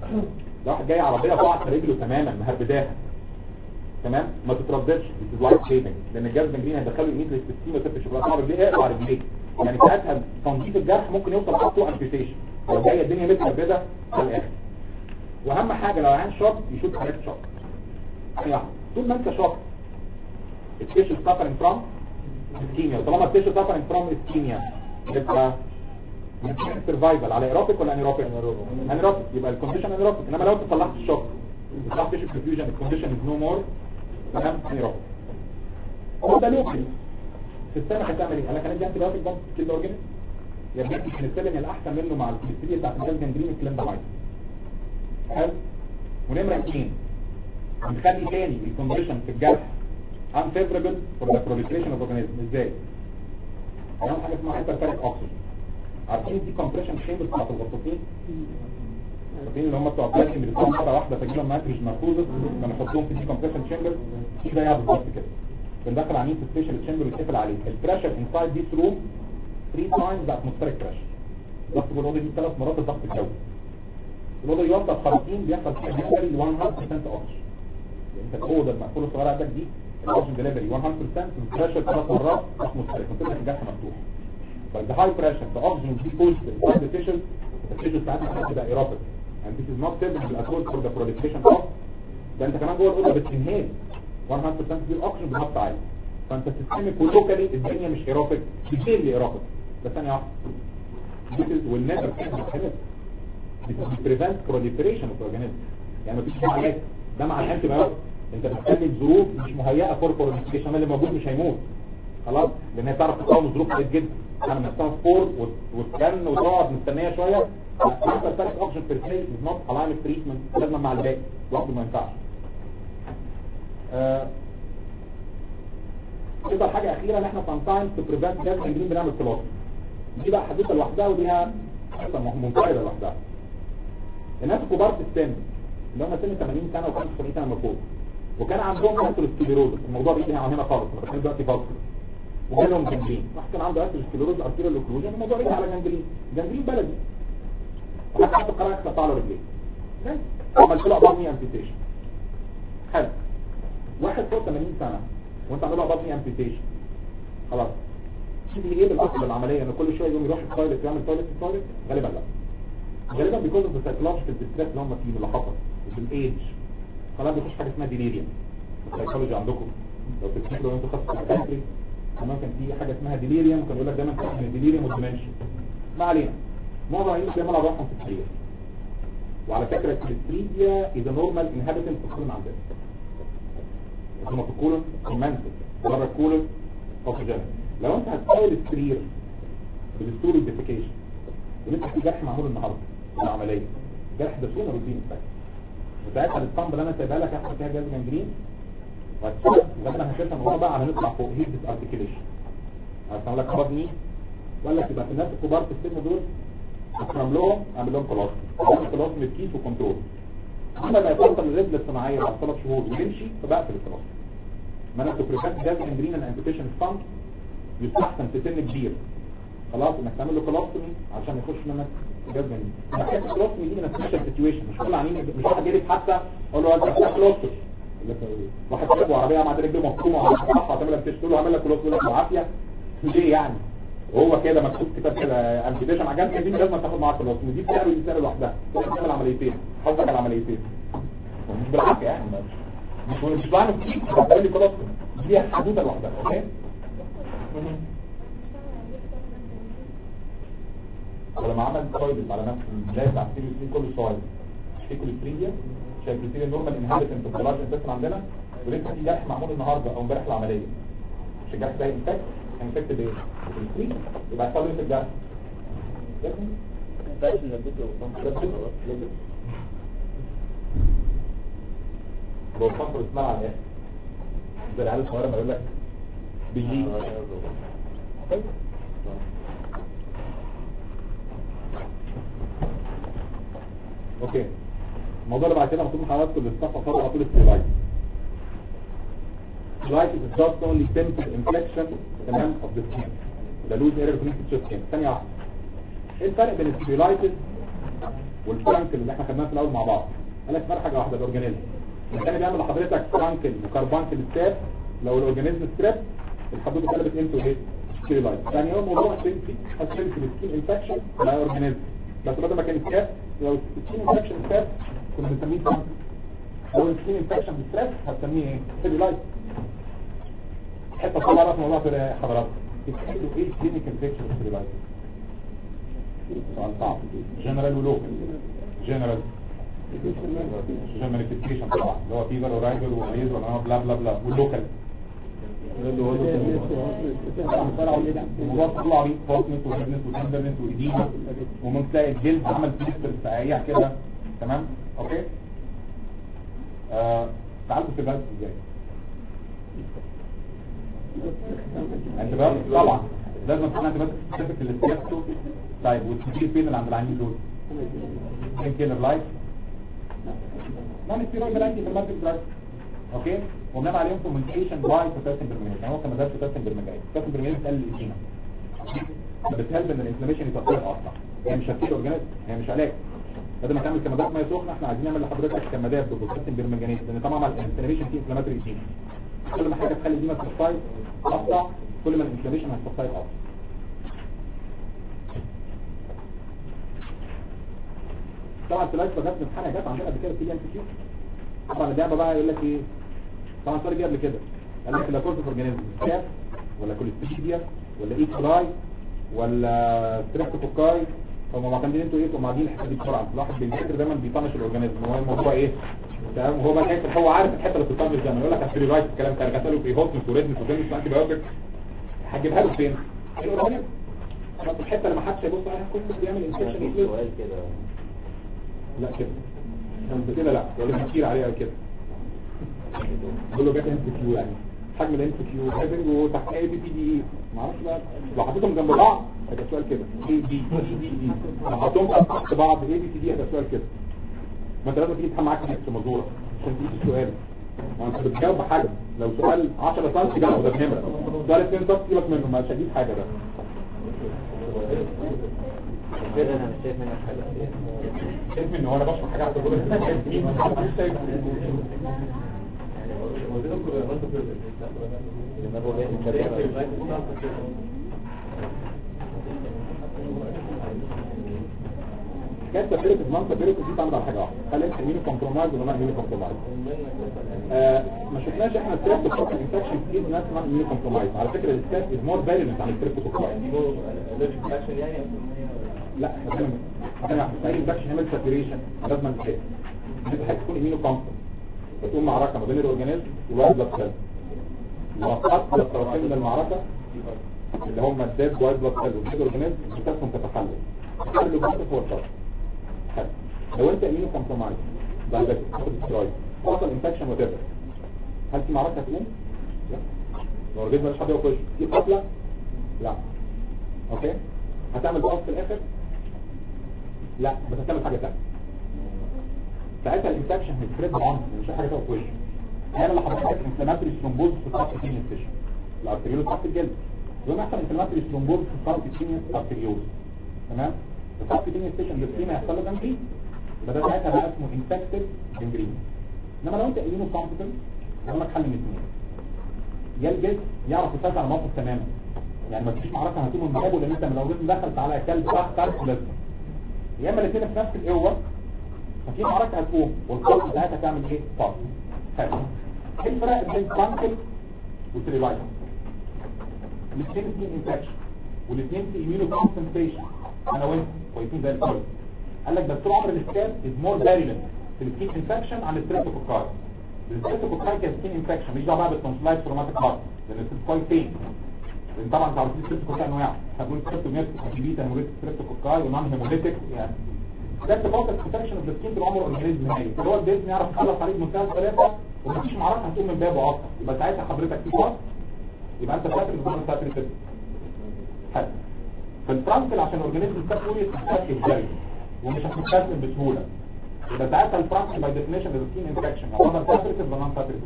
لو واحد جاي عربيه وقعت رجله تماما مهبداها تمام ما تترددش this is life saving لان الجهاز الجنجرين هيدخله يميت للسيستم وتفتش شغلات صعب رجليه اقطع رجليه يعني ساعتها تنظيف الجرح ممكن يوصل up to amputation لو جايه الدنيا متهبده على الاخر واهم حاجه لو عين شوك يشوف حاجات شوك يعني واحد طول ما انت شوك التيشو suffering from ischemia وطالما التيشو suffering from ischemia يبقى سرفايفل على ايروبيك ولا انيروبيك انيروبيك يبقى الكونديشن انيروبيك انما لو انت صلحت الشوك صلحت تيشو كونفيوجن الكونديشن از نو مور تمام انيروبيك هو ده لوكال في السنه هتعمل ايه انا كان عندي انتي بايوتيك بس كده اورجانيك يا ابني البنسلين الاحسن منه مع الكليستيريا بتاعت الجلد جنجرين الكلام ده عايز حلو ونمرة اثنين هنخلي تاني الكونديشن في الجرح unfavorable for the proliferation of organism ازاي؟ هنعمل حاجة اسمها hypertaric oxygen عارفين دي compression chambers بتاعت الغطاسين؟ عارفين اللي هم بتوع بلاكين بيدخلوا مرة واحدة فجيلهم نيتروجين مركوزة بنحطهم في دي compression chamber في زيها بالظبط كده بندخل عميل في سبيشال تشامبر ويتقفل عليه البريشر انسايد ذيس روم 3 تايمز ذا اتموسفيريك بريشر ضغط جوه الاوضه دي ثلاث مرات الضغط الجوي الأوضة يوصل 50 بيحصل فيها ديليفري 100% أوكسجين يعني انت الأوضة المقفولة الصغيرة عندك دي الأوكسجين ديليفري 100% البريشر ثلاث مرات ضغط مختلف كنت لك الجرح مفتوح but the high pressure the oxygen is pushed inside the tissues the tissues ساعتها بتبقى aerobic and this is not typical at all for the proliferation of ده انت كمان جوه الأوضة بتنهال 100% دي الأوكسجين بضغط عالي فانت سيستمك ولوكالي الدنيا مش ايروبيك بتجيب لي ايروبيك بس ثانيه واحده this is will never happen This prevent proliferation of organism يعني مفيش علاج ده مع الانتي بايوتيك انت بتخلي الظروف مش مهيئه فور proliferation اللي موجود مش هيموت خلاص لان هي تعرف تقاوم ظروف كويس جدا تعمل نفسها سبور وتكن وتقعد مستنيه شويه انت بتاخد اوكسجين بيرسنيل از نوت الاين تريتمنت لازم مع الباقي لوحده ما ينفعش آه يبقى حاجه اخيره ان احنا sometimes to prevent death and بنعمل كلوس دي بقى حدوته لوحدها وديها قصه منفرده لوحدها الناس الكبار في السن اللي هم سن 80 سنه و85 سنه من فوق وكان عندهم ارتيروسكليروز الموضوع بيجي عن هنا خالص انا بتكلم دلوقتي فاصل وجالهم جنجرين واحد كان عنده ارتيروسكليروز ارتيريال اوكلوجن الموضوع رجع على جنجرين جنجرين بلدي وحتى حط القرار قطع له رجليه عملت له ابامي امبيتيشن حلو واحد فوق 80 سنه وانت عامل له ابامي امبيتيشن خلاص تيجي ايه بالاصل العمليه ان كل شويه يقوم يروح التويلت يعمل تويلت في التويلت غالبا لا غالبا بيكون في السايكولوجيكال ديستريس اللي هم فيه اللي حصل بالايدج خلاص بيخش حاجه اسمها ديليريوم السايكولوجي عندكم لو تفتكروا انتوا خدتوا سايكاتري كمان كان في حاجه اسمها ديليريوم كان يقول لك دايما من الديليريوم والديمنشن ما علينا معظم الناس بيعمل ارواحهم في السرير وعلى فكره الكليستريديا اذا نورمال انهابيتنت في الكولون عندنا هم في الكولون كومنتد بره الكولون اوكسجين لو انت هتحاول السرير بالستور الديفيكيشن ولسه في جرح معمول النهارده العمليه جرح ده سونا روتين بس وساعتها الاسطمبه اللي انا سايبها لك هيحصل فيها جاز جنجرين وهتشوف غالبا هشوفها الموضوع بقى على نطلع فوق هيد ارتكيليشن هسمع لك خبر ني ولا تبقى في الناس الكبار في السن دول اكرم لهم اعمل لهم كلاس اعمل كلاس من الكيس وكنترول اما ما يفضل الرجل الصناعيه بعد ثلاث شهور ويمشي فبقفل الكلاس ما انا بريفنت جاز جنجرين اند امبيتيشن ستامب يستحسن في سن كبير خلاص انك تعمل له كولوستومي عشان يخش منك جاز جنين حكايه الكولوستومي دي من سبيشال سيتويشن مش كل عنين مش واحد جالي حتى اقول له انت بتعمل كولوستومي واحد راكب عربيه معاه رجله مفطومه على الصح هتعمل لك تشتغل له عامل لك كولوستومي لك بالعافيه ليه يعني وهو كده مكتوب كتاب كده امبيتيشن مع جنب دي لازم تاخد معاك كولوستومي دي بتعمل دي بتعمل لوحدها تعمل عمليتين حظك على العمليتين مش بالعافيه يعني مش مش بعمل كتير بتعمل لي كولوستومي دي حدوته لوحدها اوكي ولما عمل سايد على نفس البداية بتاع السيريو سي كله سايد في كوليستريديا شايف كوليستريديا نورمال انهابيتنت اوف لارج انتستين عندنا ولسه في جرح معمول النهارده او امبارح العمليه مش الجرح ده انفكت انفكت بايه؟ كوليستريديا يبقى يحصل له إيه في الجرح
ينفعش نلبسه
هو الصنفر اسمها على الاخر زي العيال الصغيره ما يقول لك بيجي اوكي الموضوع اللي بعد كده مطلوب من حضراتكم الاستاف اصابه على طول الستيلايت ستيلايت is just only temporary inflection تمام of the skin ده لوز ايرور connected to skin ثانيه واحده ايه الفرق بين الستيلايتس والفرانكل اللي احنا خدناه في الاول مع بعض قال لك فرق حاجه واحده الاورجانيزم الثاني بيعمل لحضرتك فرانكل وكربانكل ستاب لو الاورجانيزم ستريب الحدود اتقلبت انتو ايه ستيلايت يعني هو موضوع في حساسيه السكين انفكشن لا اورجانيزم بس بدل ما كان ستاب لو السكين انفكشن ستاب كنا بنسميه فرانكل لو السكين انفكشن ستريب هتسميه ايه ستيلايت حته طبعا في موضوع في حضراتكم تفتكروا ايه الكلينيكال بيكتشر ستيلايت سؤال صعب جنرال ولوكال جنرال عشان مانيفستيشن طبعا اللي هو فيفر ورايدر وميز ولا بلا بلا بلا واللوكال الموضوع طلع عليه فوتنس وهيدنس وتندرنس وإديمة وممكن تلاقي الجلد عمل بليستر سقايع كده تمام اوكي آه تعالوا في البلد ازاي انت بقى طبعا لازم تكون انت بس سبيسيفيك للسياستو طيب والكتير فين اللي عند العيانين دول كان كيلر لايف نون ستيرويد انتي انفلاماتوري دراج اوكي وبنعمل عليهم كوميونيكيشن باي بوتاسيوم برمينيت يعني هو كما ده بوتاسيوم برمينيت بوتاسيوم برمينيت بتقلل الإديمة بتهلب ان الانفلاميشن يتطور اسرع هي مش هتشيل اورجانيزم هي مش علاج بدل ما تعمل كمادات ميه سخنه احنا عايزين نعمل لحضرتك كمادات ببوتاسيوم برمنجانيت لان طبعا مع الانفلاميشن في انفلاماتوري إديمة كل ما حاجه تخلي الإديمة تسبسايد اسرع كل ما الانفلاميشن هتسبسايد اسرع طبعا السلايد بجد امتحان جت عندنا قبل كده في ام كيو طبعا اللعبه بقى يقول لك ايه طبعا السؤال جه قبل كده قال لك لا كورتيف اورجانيزم كاف ولا كوليستيديا ولا اي كولاي ولا ستريبتوكوكاي هم معتمدين انتوا ايه انتوا معدين الحته دي بسرعه الواحد بيذاكر دايما بيطنش الاورجانيزم هو الموضوع ايه تمام هو بقى شايف هو عارف الحته اللي بتطنش زي ما يقول لك الستيرويد الكلام ده قتلوا في هوتنس وريدنس وفينس انتي بايوتيك هتجيبها له فين؟ الاورجانيزم بس الحته اللي ما حدش هيبص عليها كله بيعمل انفكشن
سؤال كده
لا كده انت كده لا ولا كتير عليها كده بقول له جت ام كيو يعني حجم الام كيو هيفنج وتحت اي بي بي دي ما اعرفش بقى لو حطيتهم جنب بعض هيبقى سؤال كده اي بي اي بي دي لو حطيتهم تحت بعض اي بي سي دي هيبقى سؤال كده ما انت لازم تيجي تفهم معاك نفس مزوره عشان تيجي السؤال ما انت بتجاوب بحاجه لو سؤال 10 سم جاوب ده بنمره سؤال 2 سم سيبك منه مش هجيب حاجه ده
كده انا مش شايف منك حاجه
شايف ان هو انا بشرح حاجه على التجربه مش شايف
لما هو باين
كانت تفرقة المنطقة تفرقة دي تعمل على حاجة واحدة هل انت مينو كومبرومايز ولا مينو كومبرومايز آه ما شفناش احنا الستريب بتحط انفكشن كتير ناس مع مينو كومبرومايز على فكرة الستريب از مور فالينت عن الستريب لا احنا انا اي انفكشن يعمل ساتوريشن لازم نتفق انت هتكون مينو كومبرومايز بتقوم معركة ما بين الاورجانيزم والوايت بلاد سيل وقت الطرفين من المعركة اللي هم الديد وايت بلاد سيل والديد اورجانيزم بتاعتهم تتحلل تحلل بعض هو الشرط حلو. لو انت امينو كومبرومايز بعد كده تاخد سترويد حصل انفكشن وات هل في معركه هتقوم؟ لا لو رجيت مالش حد يخش في قتله؟ لا اوكي هتعمل بقص في الاخر؟ لا بس هتعمل حاجه ثانيه ساعتها الانفكشن هيسبريد عنف مش حاجه تقف في وشك هيعمل لحضرتك انفلاماتوري ثرومبوز في الخط الثاني ستيشن الارتريول تحت الجلد يوم يحصل انفلاماتوري ثرومبوز في الخط الثاني ارتريول تمام الخط الثاني ستيشن اللي فيه هيحصل له جنبي يبقى ده ساعتها بقى اسمه انفكتد جنجرين انما لو انت ايمينو كومبتنت يقول لك حل من اثنين يا الجسم يعرف يسيطر على الموقف تماما يعني ما فيش معركه هتقوم من بابه لان انت لو الجسم دخل تعالى كلب تحت تحت لازم يا اما الاثنين في نفس القوه ففي معركه هتقوم والقوه بتاعتها تعمل ايه؟ فاضي حلو ايه الفرق بين بانكل وسيريلايتس الاثنين اثنين انفكشن والاثنين في ايمينو كونسنتريشن انا وانت كويسين زي الفل قال لك بس طول عمر الاسكاب از مور فاريلنت في السكين انفكشن عن الستريبتوكوكاي الستريبتوكوكاي كسكين انفكشن مش دعوه بقى بالتونسلايت تروماتيك هارت لان الستريبتوكوكاي فين لان طبعا انتوا عارفين الستريبتوكوكاي انواع هنقول ستريبتوميرس بيتا هيموليتيك ستريبتوكوكاي ونون هيموليتيك يعني ده فوكس انفكشن اوف ذا سكين طول عمره اورجانيزم نهائي اللي هو البيز يعرف يخلص عليه بمنتهى السلاسه ومفيش معركه هتقوم من بابه اصلا يبقى ساعتها حضرتك في فرق يبقى انت فاكر ان ده فاكر كده حلو فالفرانكل عشان الاورجانيزم بتاعه يتفتح ازاي ومش هتتكلم بسهوله يبقى ساعتها الفرانكل باي ديفينيشن از سكين انفكشن او ده فاتريتيف ولا نون فاتريتيف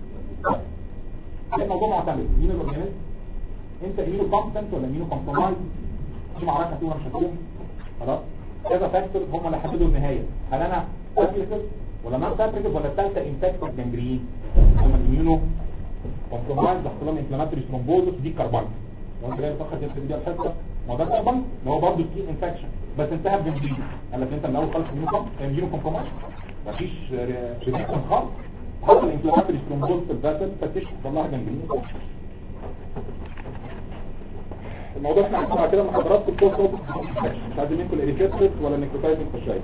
ده موضوع معتمد مين الاورجانيزم انت امينو كومبتنت ولا امينو كومبرومايز في معركه هتقوم مش هتقوم خلاص كذا فاكتور هم اللي حددوا النهايه هل انا فاتريتيف ولا نون فاتريتيف ولا الثالثه انفكتيف جانجرين هم الاميونو كومبرومايز احتمال انفلاماتوري ثرومبوزس دي كربون وانت جاي تفكر جبت دي الحصه ما ده كربون ما هو برضه سكين انفكشن بس انتهى بجنجرين قال لك انت من الاول خالص اميونو اميونو كومبرومايز مفيش ريزيستنس خالص حصل انفلاماتوري ثرومبوزس في الفاسل فتش طلعها جنجرين الموضوع احنا هنسمع كده مع حضراتكم بوست اوبس مش عايزين منكم الاريكيترس ولا النيكروتايزنج فشاي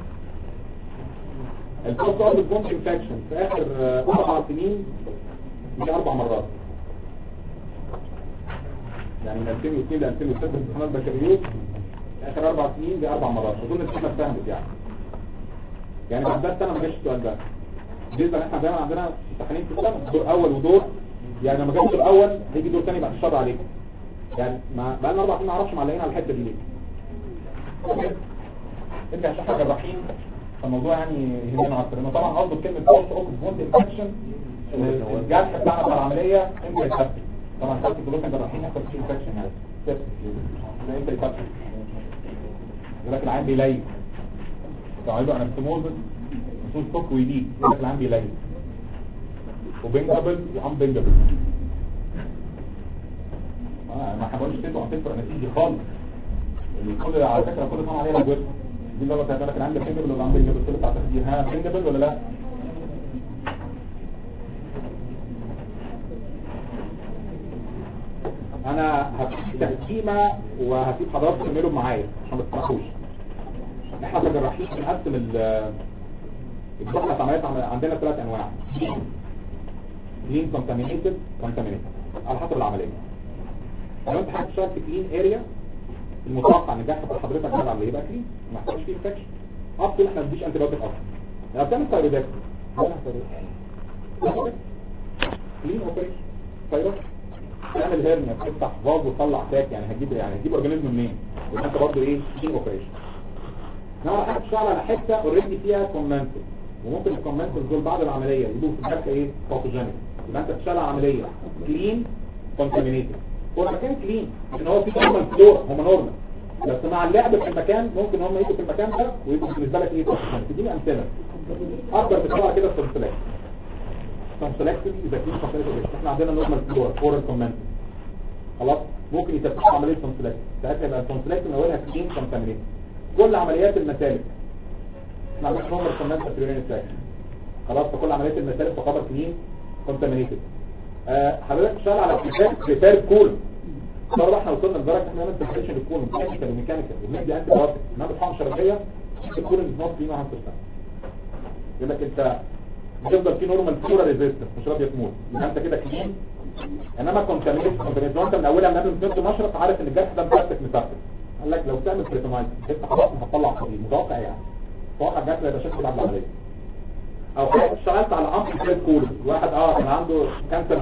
البوست اوبس بونت انفكشن في اخر آه، اربع سنين دي اربع مرات يعني من 2002 ل 2006 في امتحانات بكالوريوس اخر اربع سنين دي اربع مرات اظن الكلمه اتفهمت يعني يعني بعد ده السنه ما جاش السؤال ده بالنسبه ان احنا دايما عندنا امتحانين في السنه دور اول ودور يعني لما جاش دور اول هيجي دور ثاني بعد الشر عليكم يعني ما بقى لنا اربع سنين ما اعرفش معلقين على الحته دي ليه انت عشان حاجه الرحيم فالموضوع يعني يهمنا اكتر لانه طبعا قصده كلمه بوست اوبس بونت انفكشن الجرح بتاعنا بتاع العمليه انت يتفتح طبعا خدت كلهم جراحين يحصل فيه انفكشن يعني سبتك ده انت يتفتح يقول لك العين بيليل تعالوا انا استموزس نصوص توك ويديك يقول لك العين بيليل وبنجبل وعم بنجبل اه ما حاولش تدعوا تفرق نتيجه خالص اللي كل على فكره كل طبعا عليها الجزء دي اللي هو بتاعت لك العين بنجبل ولا عم بنجبل كل بتاع تخدير ها بنجبل ولا لا انا هسيب تقسيمه وهسيب حضراتكم تكملوا معايا عشان ما تسمعوش احنا كجراحين بنقسم ال الجراحه العمليات عم- عندنا ثلاث انواع كلين كونتامينيتد كونتامينيتد على حسب العمليه لو انت هتشتغل في كلين اريا المتوقع ان الجرح بتاع حضرتك ده العمليه يبقى كلين ما يحصلش فيه انفكشن اصلا احنا ما بنديش انتي بايوتيك اصلا لو بتعمل ثايرويدكت كلين اوبريشن ثايرويد تعمل هيرنيا تفتح فاز وتطلع فاك يعني هتجيب يعني هتجيب اورجانيزم منين يبقى انت برضه ايه كلين اوبريشن انما حاجه تشتغل على حته اوريدي فيها كومنتس وممكن الكومنتس دول بعد العمليه يجيبوا في الحته ايه باثوجينيك يبقى انت بتشتغل على عمليه كلين كونتامينيتد هو المكان كلين لان هو في نورمال فلور هم نورمال بس مع اللعب في المكان ممكن هم يجوا في المكان ده ويبقوا بالنسبه لك ايه باثوجينيك تديني امثله اكبر بتطلع كده السلسلات سلسلكتد اذا كنت سلسلكتد احنا عندنا نورمال فلور فورال كومنت خلاص ممكن يتفتحوا عمليه سلسلكت ساعتها يبقى السلسلكت من اولها كلين كونتامينيت كل عمليات المسالك احنا عندنا نورمال كومنت اتريورين ساكن خلاص فكل عمليات المسالك تعتبر كلين كونتامينيتد آه حضرتك تشتغل على بريبير بريبير كول صار احنا وصلنا لدرجه احنا نعمل سيركيشن للكول ميكانيكال وميكانيكال وبندي انتي بايوتيك نعمل حقن شرجيه الكول از نوت كلين 100% يقول لك انت بتفضل في نورمال فلورا ريزيستنس مش راضيه تموت يبقى انت كده كلين انما كونتامينيت كونتامينيت وانت من اولها من قبل ما تنزل مشرط عارف ان الجرح ده مفتك مفتك قال لك لو تعمل بريتومايز انت خلاص هتطلع صديق متوقع يعني متوقع الجرح ده يبقى شكله بعد العمليه او حاجه اشتغلت على امر بريد كول واحد اه كان عنده كانسر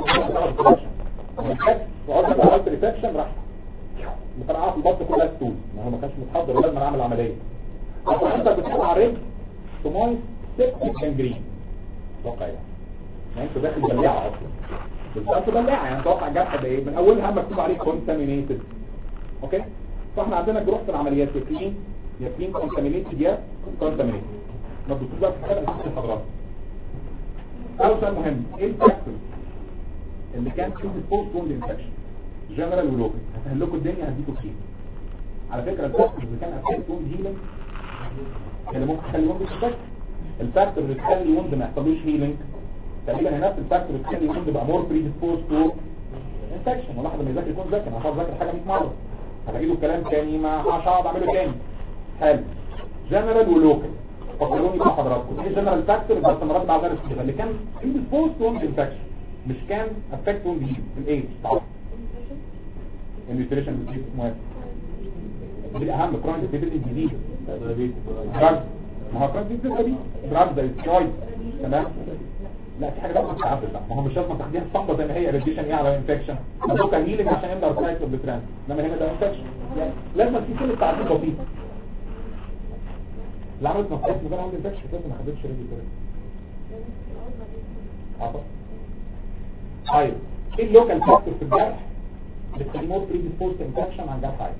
وقعدت عملت ريسكشن راح مفرقعه في البطن كلها ستول ما هو ما كانش متحضر لازم انا اعمل عمليه اصلا انت بتحط على رجل تومايز سيبتك جانجرين اتوقع يعني يعني انت داخل بلاعه اصلا بس انت بلاعه يعني اتوقع الجرح ده ايه من اولها مكتوب عليه كونتامينيتد اوكي فاحنا عندنا جروح في العمليات يا كلين يا كلين كونتامينيتد يا كونتامينيتد ما بتكتب بقى في الكتاب اللي حضرتك اول سؤال مهم ايه الفاكتور اللي كان في البوست بوند انفكشن جنرال ولوكال هسهل لكم الدنيا هديكم كتير على فكره الفاكتور اللي كان افكت بوند هيلينج اللي ممكن تخلي وند يتفك الفاكتور اللي تخلي وند ما يحصلوش هيلينج تقريبا هي نفس الفاكتور اللي تخلي وند بقى مور بريديسبوز تو انفكشن ولا حد ما يذاكر يكون ذاكر انا هذاكر حاجه 100 مره هتجيبوا الكلام تاني ما مش هقعد اعمله تاني حلو جنرال ولوكال فكروني مع حضراتكم ايه جنرال فاكتور بس مرات بعد ذلك اللي كان اندسبوز تو انفكشن مش كان افكت اون ديزيز الايدز طبعا النيوتريشن مهم دي الاهم كرونيك ديبيتنج ديزيز دراج ما هو كرونيك ديزيز دي دراج زي سترويد تمام لا في حاجه لازم تتعدل بقى ما هو مش لازم تاخديها صعبه زي ما هي ريديشن ايه على انفكشن ده كان هيلينج عشان يمنع السايكل اوف ترانس انما هنا ده انفكشن لازم في كل تعديل بسيط اللي عملت مصايب مجال عندي انفكشن لازم ما خدتش ريدي كده عطا طيب ايه اللوكال فاكتور في الجرح بتخليه مور بريديسبوز انفكشن عن جرح عادي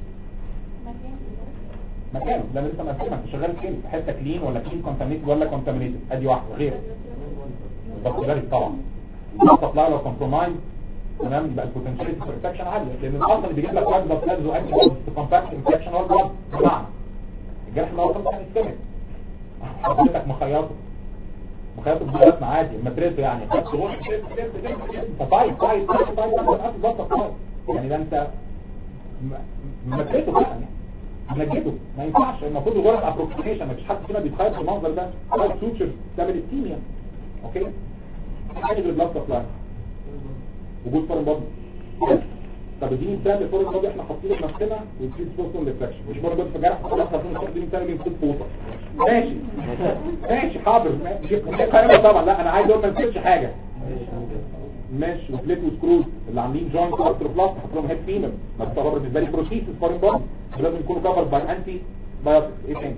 مكان ده لسه مقسمه انت شغال فين في حته كلين ولا كلين كونتامينيتد ولا كونتامينيتد ادي واحده غير بالظبط ده طبعا سبلاي لو كومبرومايز تمام يبقى البوتنشال فور انفكشن عاليه لان الاصل اللي بيجيب لك واجبه بلازز وانتي بوديز في كومباكت انفكشن هو البلاد بمعنى الجرح اللي هو خلص كان يستمر حضرتك مخيطه مخيطه بجد عادي الماتريس يعني بس روح فطايب طايب طايب طايب طايب طايب يعني ده انت ماتريسه بقى يعني نجده ما ينفعش المفروض يغرق ابروكسيميشن مفيش حد فينا بيتخيل في المنظر ده هاي سوتشر تعمل الكيمياء اوكي حاجه غير بلاس سبلاي وجود فورن بودي طب اديني مثال لفورن بودي احنا حاطينه في نفسنا وتريد بوستون ديفراكشن مش فورن بودي في جرح خلاص هتكون اديني مثال بيمسك فوطه ماشي ماشي حاضر ماشي قائمه طبعا لا انا عايز اقول ما نسيبش حاجه ماشي وبليت وسكروز اللي عاملين جوينت ارتر بلاست حط لهم هيد فيمر ما تعتبر بالنسبه لي بروسيس فورين بودي لازم يكونوا كفر باي انتي بايوتكس ايه تاني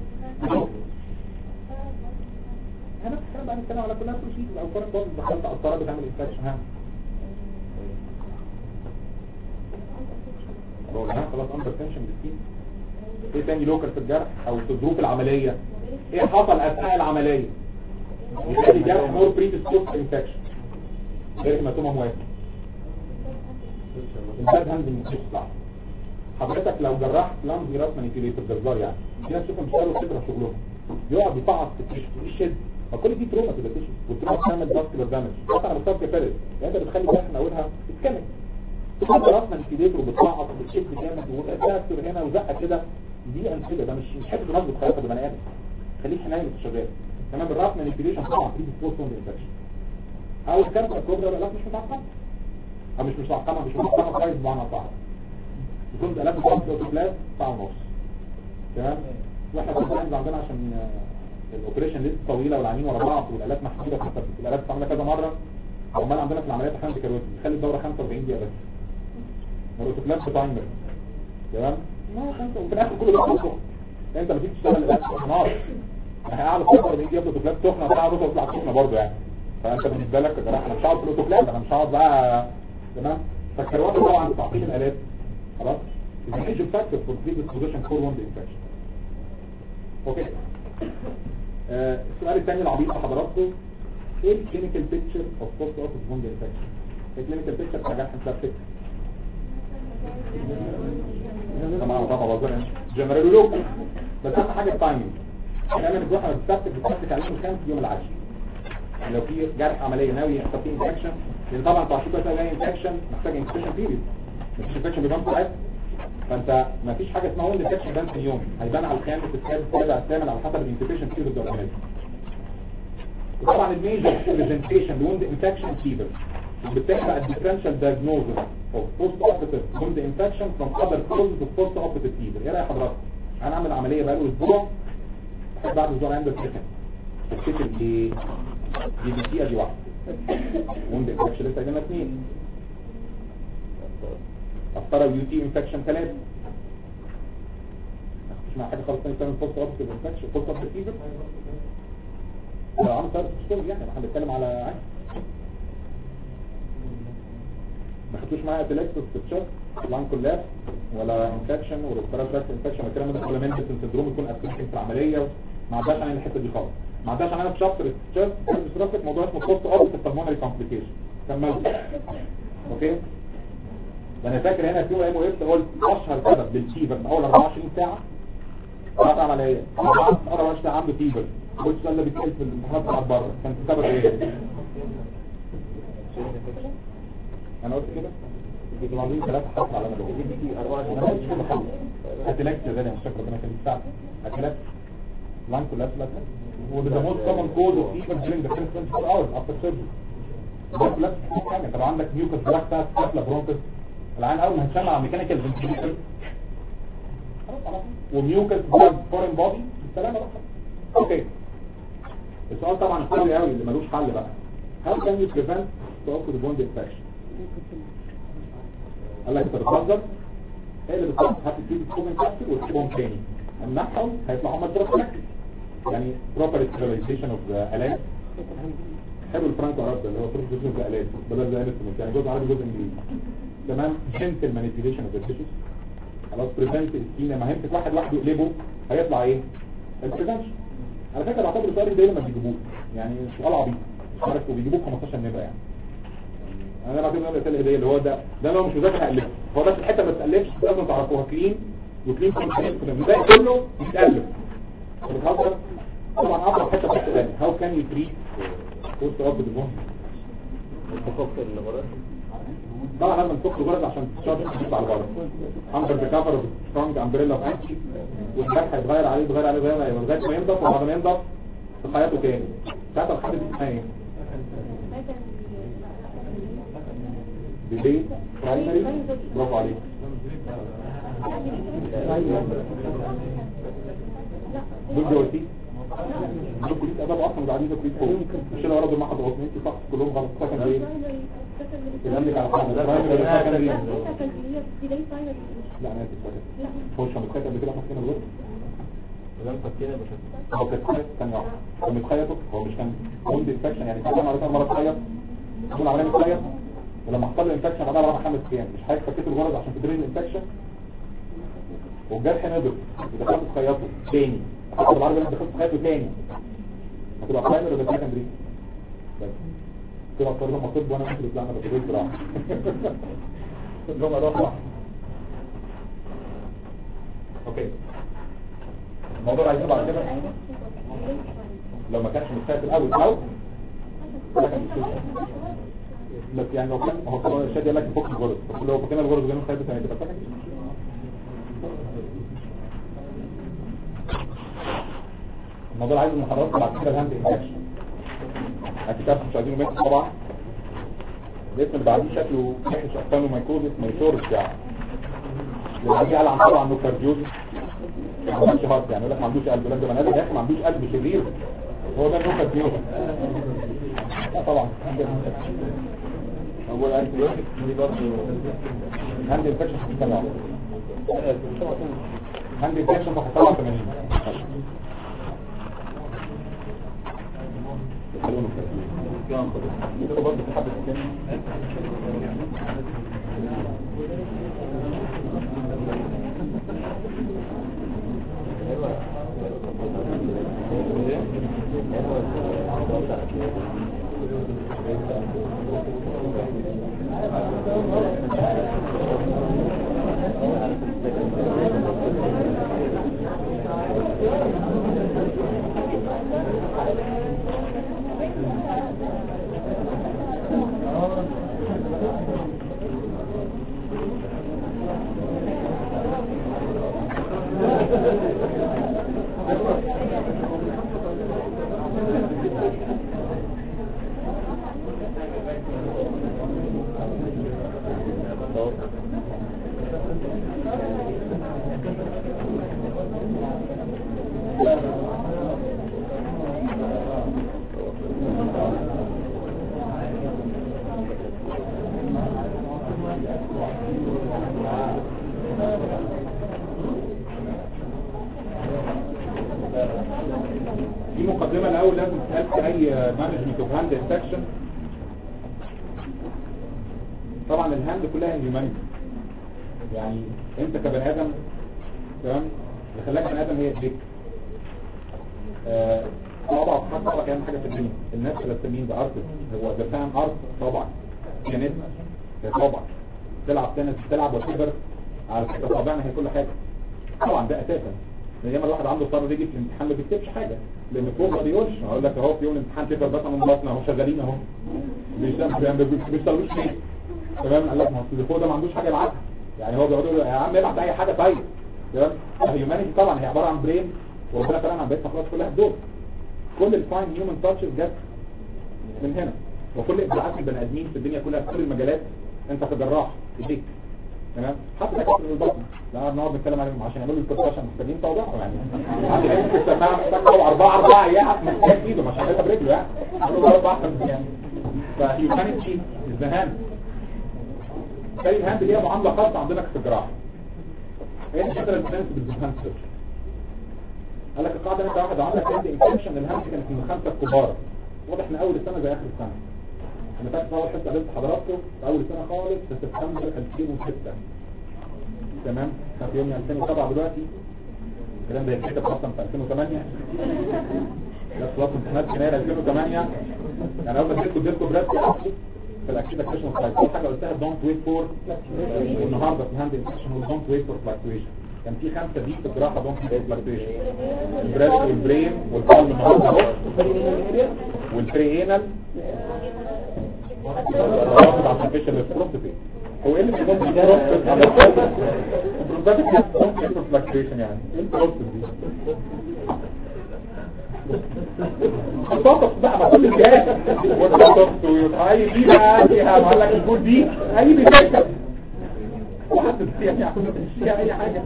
انا بتكلم بقى نتكلم على كلها بروسيس او فورين بودي دخلت قطره بتعمل انفكشن ها ها خلاص اندر تنشن بالسين ايه تاني لوكال في الجرح او في ظروف العمليه ايه حصل اثناء العمليه يخلي الجرح مور بريديسبوز انفكشن غير هيماتوما مواسم الباد هاندنج مخيص صعب حضرتك لو جرحت لمز راس مانيبيوليتور جزار يعني في ناس شوفهم بيشتغلوا فكره شغلهم يقعد يفعص في التيشو يشد فكل دي تروما كده تيشو والتروما بتعمل فاسكولار دامج حتى على مستوى الكفالس يعني انت بتخلي الجرح من اولها تتكمل تحط راس مانيبيوليتور وبتفعص وبتشد جامد وتاثر هنا وزقه كده دي انسجه ده مش مش حته نصب خياطه ده بني ادم خليك حنين شغال تمام الراس مانيبيوليشن طبعا بري ديسبوز انفكشن او الكارثه الكبرى لا مش متعقمه او مش مش متعقمه مش متعقمه كويس بمعنى صح يكون الالات بتاعت الاوتوكلاف ساعه ونص تمام واحنا كنا عندنا عشان الاوبريشن لسه طويله والعينين ورا بعض والالات محدوده في الالات بتعملها كذا مره عمال عندنا في العمليات احنا كاروتي بيخلي الدوره 45 دقيقه بس الاوتوكلاف بتايمر تمام وفي الاخر كله بيحصل سخن انت لما تيجي تشتغل الالات نار يعني قاعد 45 دقيقه الاوتوكلاف سخنه ساعه ونص تطلع سخنه برضه يعني فانت بالنسبه لك جراح انا مش هقعد في الاوتوكلاف انا مش هقعد بقى تمام فالكروات طبعا تعقيم الالات خلاص الميجر فاكتور فور بري ديسبوزيشن فور وند انفكشن اوكي آه السؤال الثاني العبيط لحضراتكم ايه الكلينيكال بيكتشر اوف بوست اوفيس وند انفكشن الكلينيكال بيكتشر بتاع جرح انفكشن طبعا طبعا وظن جنرال لوك بس اهم حاجه التايمنج احنا بنروح على السبت بنثبت عليه الخامس يوم العاشر لو في جرح عمليه ناوي يحصل فيه انفكشن لان طبعا تعشيق بس اي انفكشن محتاج انفكشن بيريد مفيش انفكشن بيبان ساعات فانت مفيش حاجه اسمها وند انفكشن بان في اليوم هيبان على الخامس السادس السابع الثامن على حسب الانفكشن بيريد الاورجانيزم وطبعا الميجر برزنتيشن لوند انفكشن فيبر بتحرق الديفرنشال دايجنوزس اوف بوست اوبريتيف وند انفكشن فروم اذر كوزز اوف بوست اوبريتيف فيبر ايه رايك حضرتك انا اعمل عمليه بقاله اسبوع بعد اسبوع عندي سكن تفتكر دي دي بي سي ادي واحده وند انفكشن لسه عندنا اثنين افترض يو تي انفكشن ثلاثه مش مع حاجه خالص ثانيه تعمل بوست اوبريتيف انفكشن بوست اوبريتيف فيبر عم صار تشتغل يعني احنا بنتكلم على عين ما خدتوش معايا اتلكسس في الشست لان كولاب ولا انفكشن وريسبيراتوري انفكشن الكلام ده كله مينتس سندروم يكون اسيستنت في العمليه ما عداش علينا الحته دي خالص ما عداش علينا في شابتر الشست بس موضوع اسمه بوست اوبريتيف بالمونري كومبليكيشن كملت اوكي ده انا فاكر هنا في يوم ام اس قلت اشهر سبب للفيفر من اول 24 ساعه قطع عمليه اول 24 ساعه عنده فيفر قلت السؤال ده بيتقال في الامتحانات بتاعت بره كان السبب ايه انا قلت كده دي عاملين ثلاثة حصل على مدى
دي بي 24
انا قلت كده خالص هتلاقي يا غالي مش شكرا ربنا يخليك ساعة هتلاقي lung collapse like that وده the most common cause of even during the first 24 hours after surgery ده collapse مش حاجه انت لو عندك mucus بلاكتا ستافلا برونكس العين اول ما هتشمع على ميكانيكال فنتيليشن خلاص على طول وميوكس بلاد فورين بودي السلامه بقى اوكي السؤال طبعا القوي قوي اللي ملوش حل بقى how can you prevent the bond infection قال لك انت بتهزر ايه اللي بتحط هتدي الكومن كابسول وتسيبهم تاني النحو هيطلعوا هم الدراسة يعني proper sterilization of the alert حلو الفرانكو عرب اللي هو proper sterilization of the alert بدل زي instrument يعني جزء عربي جزء انجليزي تمام gentle manipulation of the tissues خلاص prevent ischemia ما همسك واحد لوحده يقلبه هيطلع ايه البريفنشن على فكره بعتبر السؤال ده لما بيجيبوه يعني سؤال عبيط مش عارف وبيجيبوه 15 نبره يعني انا بعتبر ده الرساله الهديه اللي هو ده ده لو مش مذاكر هقلبه هو بس الحته ما تقلبش لازم تعرفوها كلين وكلين كونتيننت كنا بنلاقي كله بيتقلب بتهزر طبعا اقرب حته في السؤال هاو كان يو تريت بوست اوب ديفون
التخفض اللي وراه
طبعا لازم تخرج غرض عشان تشرب تطلع لبره اندر بكفر سترونج امبريلا اوف انتي والجرح هيتغير عليه يتغير عليه يتغير عليه لغايه ما ينضف وبعد ما ينضف تخيطه تاني ساعتها الحاجه دي اسمها ايه؟ ديلي برايمري برافو عليك دول جواتي دول كلية اداب اصلا قاعدين ده كلية فوق مش انا ورد المحض غصنين في فقط كلهم غلط سكن ايه يلمك على حاجه ده برايمري ولا سكن ايه لا انا اسف سكن هو مش متخيط قبل كده احنا فينا الغلط
لم تفكينا بس
هو كان خيط ثانيه واحده هو متخيطه هو مش كان وند انفكشن يعني كان مرتين مره اتخيط دول عمليه متخيط ولما حصل له انفكشن بعدها بعد خمس ايام مش حضرتك فكيت الغرض عشان تدري الانفكشن والجرح نضر ودخلت تخيطه تاني حتى بالعربي انت دخلت تخيطه تاني هتبقى برايمر ولا سكندري بس كده اضطر لما طب وانا ممكن يطلعنا بطريقه زراعه الجمله ده صح اوكي الموضوع عايزين بعد كده لو ما كانش متخيط الاول او ولا كان متخيط. بس يعني لو كان هو طبعا الشادي قال لك فك الغرز بس لو فكنا الغرز جانا خيط ثاني تبقى فاكر الموضوع عايز المحاضرات بعد كده الهاند انفكشن اعتكاف مش عايزينه ميكس طبعا الاسم اللي بعديه شكله وحش اقسامه مايكوزس ما يشورش يعني اللي بعديه على عن طبعا عنده كارديوزس ما عندوش هارت يعني يقول لك ما عندوش قلب يقول لك ده بني ادم يا اخي ما عندوش قلب شرير هو ده النوع كارديوزس لا طبعا
اول انت دي برضه
هاند انفكشن في السبعة هاند انفكشن في 87
كان
يدخل برضه في حبة السن دي مقدمة الأول لازم تسأل في أي مانجمنت اوف هاند انفكشن طبعا الهاند كلها هيومانيتي يعني انت كبني ادم تمام اللي خلاك بني ادم هي ايديك آه، طبعا طبعا كان حاجه في الدنيا الناس اللي بتسمين ده ارت هو ده فاهم ارت طبعا كانت طبعا تلعب تنس تلعب وتكبر على فكره طبعا هي كل حاجه طبعا ده اساسا لان ياما الواحد عنده اضطر يجي في الامتحان ما بيكتبش حاجه لان فوق ما بيقولش هقول لك اهو في يوم الامتحان تقدر بس من بطنه اهو شغالين اهو بيشتغلوا ما بيشتغلوش ليه تمام قال لك ما هو اللي فوق ده ما عندوش حاجه يبعتها يعني هو بيقعد يقول يا عم ابعت اي حاجه طيب تمام الهيومانيتي طبعا هي عباره عن برين وربنا كلام عن بقية خلاص كلها دول كل الفاين هيومن تاتشز جت من هنا وكل ابداعات البني ادمين في الدنيا كلها في كل المجالات انت كجراح ايديك تمام حتى دكاتره البطن لا النهارده بنتكلم عليهم عشان يعملوا البركشن محتاجين توضيحهم يعني عشان يمسك السماعه محتاج طبعا اربعه اربعه ايام محتاج ايده مش هيعملها برجله يعني اربعه يعني فهيومانيتي از ذا هاند زي الهاند ليها معامله خاصه عندنا في الجراحه هي الشكل الفرنسي بالهاند سيرجري قال لك القاعده انت واحد عملك هاند انفكشن الهاند كانت من الخمسه الكبار واضح ان اول السنه زي اخر السنه انا فاكر في اول حصه قابلت حضراتكم في اول سنه خالص في سبتمبر 2006 تمام احنا في يوم 2007 دلوقتي الكلام ده يتكتب اصلا في 2008 ده خلاص امتحانات يناير 2008 يعني اول ما اديتكم اديتكم براد في الاكيد اكشن سايت اول حاجه قلتها دونت ويت فور والنهارده في هاند انفكشن دونت ويت فور فلاكتويشن كان في خمسه دي في الجراحه دونت ويت فور فلاكتويشن البراد والبرين والقلب النهارده اهو والبرينال واخد على الفيشل البروستاتي هو ايه اللي بيضم البروستات على البروستات ممكن فلاكتويشن يعني ايه البروستات دي البطاطس بقى ما كل الجهاز والبطاطس ويتعايد دي بقى فيها معلق الجول دي اي بيتكتب واحد يعني يعمل فيها اي حاجة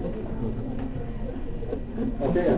اوكي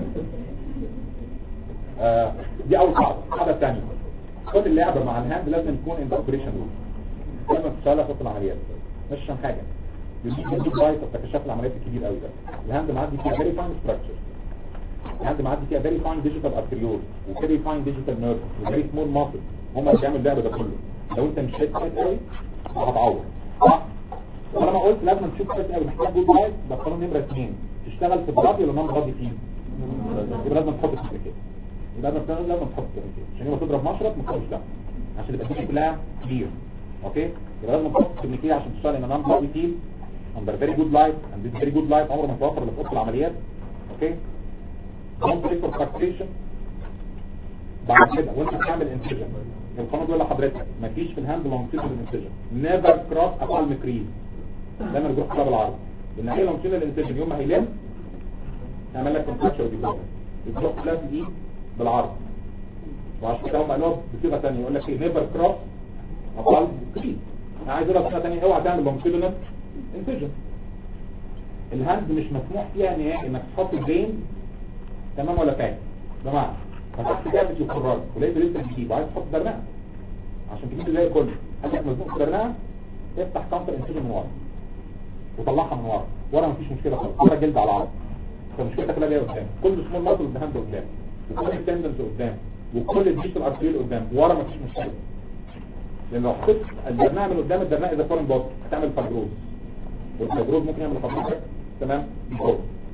آه دي اول قاعدة القاعدة الثانية كل اللعبة مع الهاند لازم يكون ان اوبريشن روم لازم تشتغل في العمليات مش عشان حاجة يجيب يجيب بايت اكتشاف العمليات الكبير قوي ده الهاند معدي فيها فيري فاين ستراكشر الهاند معدي فيها فيري فاين ديجيتال ارتريول وفيري فاين ديجيتال نيرف وفيري سمول ماسل هم اللي بيعملوا اللعبة ده كله لو انت مش شايف كويس قوي هتعور صح ولما قلت لازم تشوف كويس قوي محتاج جود بايت ده قانون نمرة اثنين تشتغل في البلادي ولا نون بلادي فيه يبقى لازم تحط في كده يبقى لازم تشتغل لازم تحط في كده عشان يبقى تضرب مشرط ما تخرجش ده عشان يبقى الدنيا كلها كبير اوكي يبقى لازم تحط في كده عشان تشتغل ان نون بلادي فيه under very good light and this very good light عمره ما توفر لفوق العمليات اوكي don't pay for frustration بعد كده وانت بتعمل انسجن القانون بيقول لحضرتك مفيش في الهاند لونجتيودنال انسجن نيفر كروس ابال مكريز دايما بيروح كلاب العرض لان هي لونجتيودنال انسجن يوم ما هيلم يعمل لك كونتراكشر ودي بيروح كلاب الايد بالعرض وعشان كده هم قالوها بصيغه ثانيه يقول لك ايه نيفر كروس ابال مكريز انا عايز اقول لك صيغه ثانيه اوعى تعمل لونجتيودنال انسجن الهاند مش مسموح فيها نهائي انك تحط البين تمام ولا فاهم جماعه فتحت جامد يخرج ولقيت لسه جديد وعايز تحط درنقه عشان تجيب زي الكل قال لك مزنوق في درنقه افتح كاونتر انسجن من ورا وطلعها من ورا ورا مفيش مشكله خالص ورا جلد على العرض فمشكلتك كلها جايه قدام كل سمول ماسل قدام قدام وكل التندنز قدام وكل الديجيتال ارتريول قدام ورا مفيش مشكله لان لو حطيت الدرنقه من قدام الدرنقه اذا فورن بوت هتعمل فايبروز والفايبروز ممكن يعمل فايبروز تمام بيفور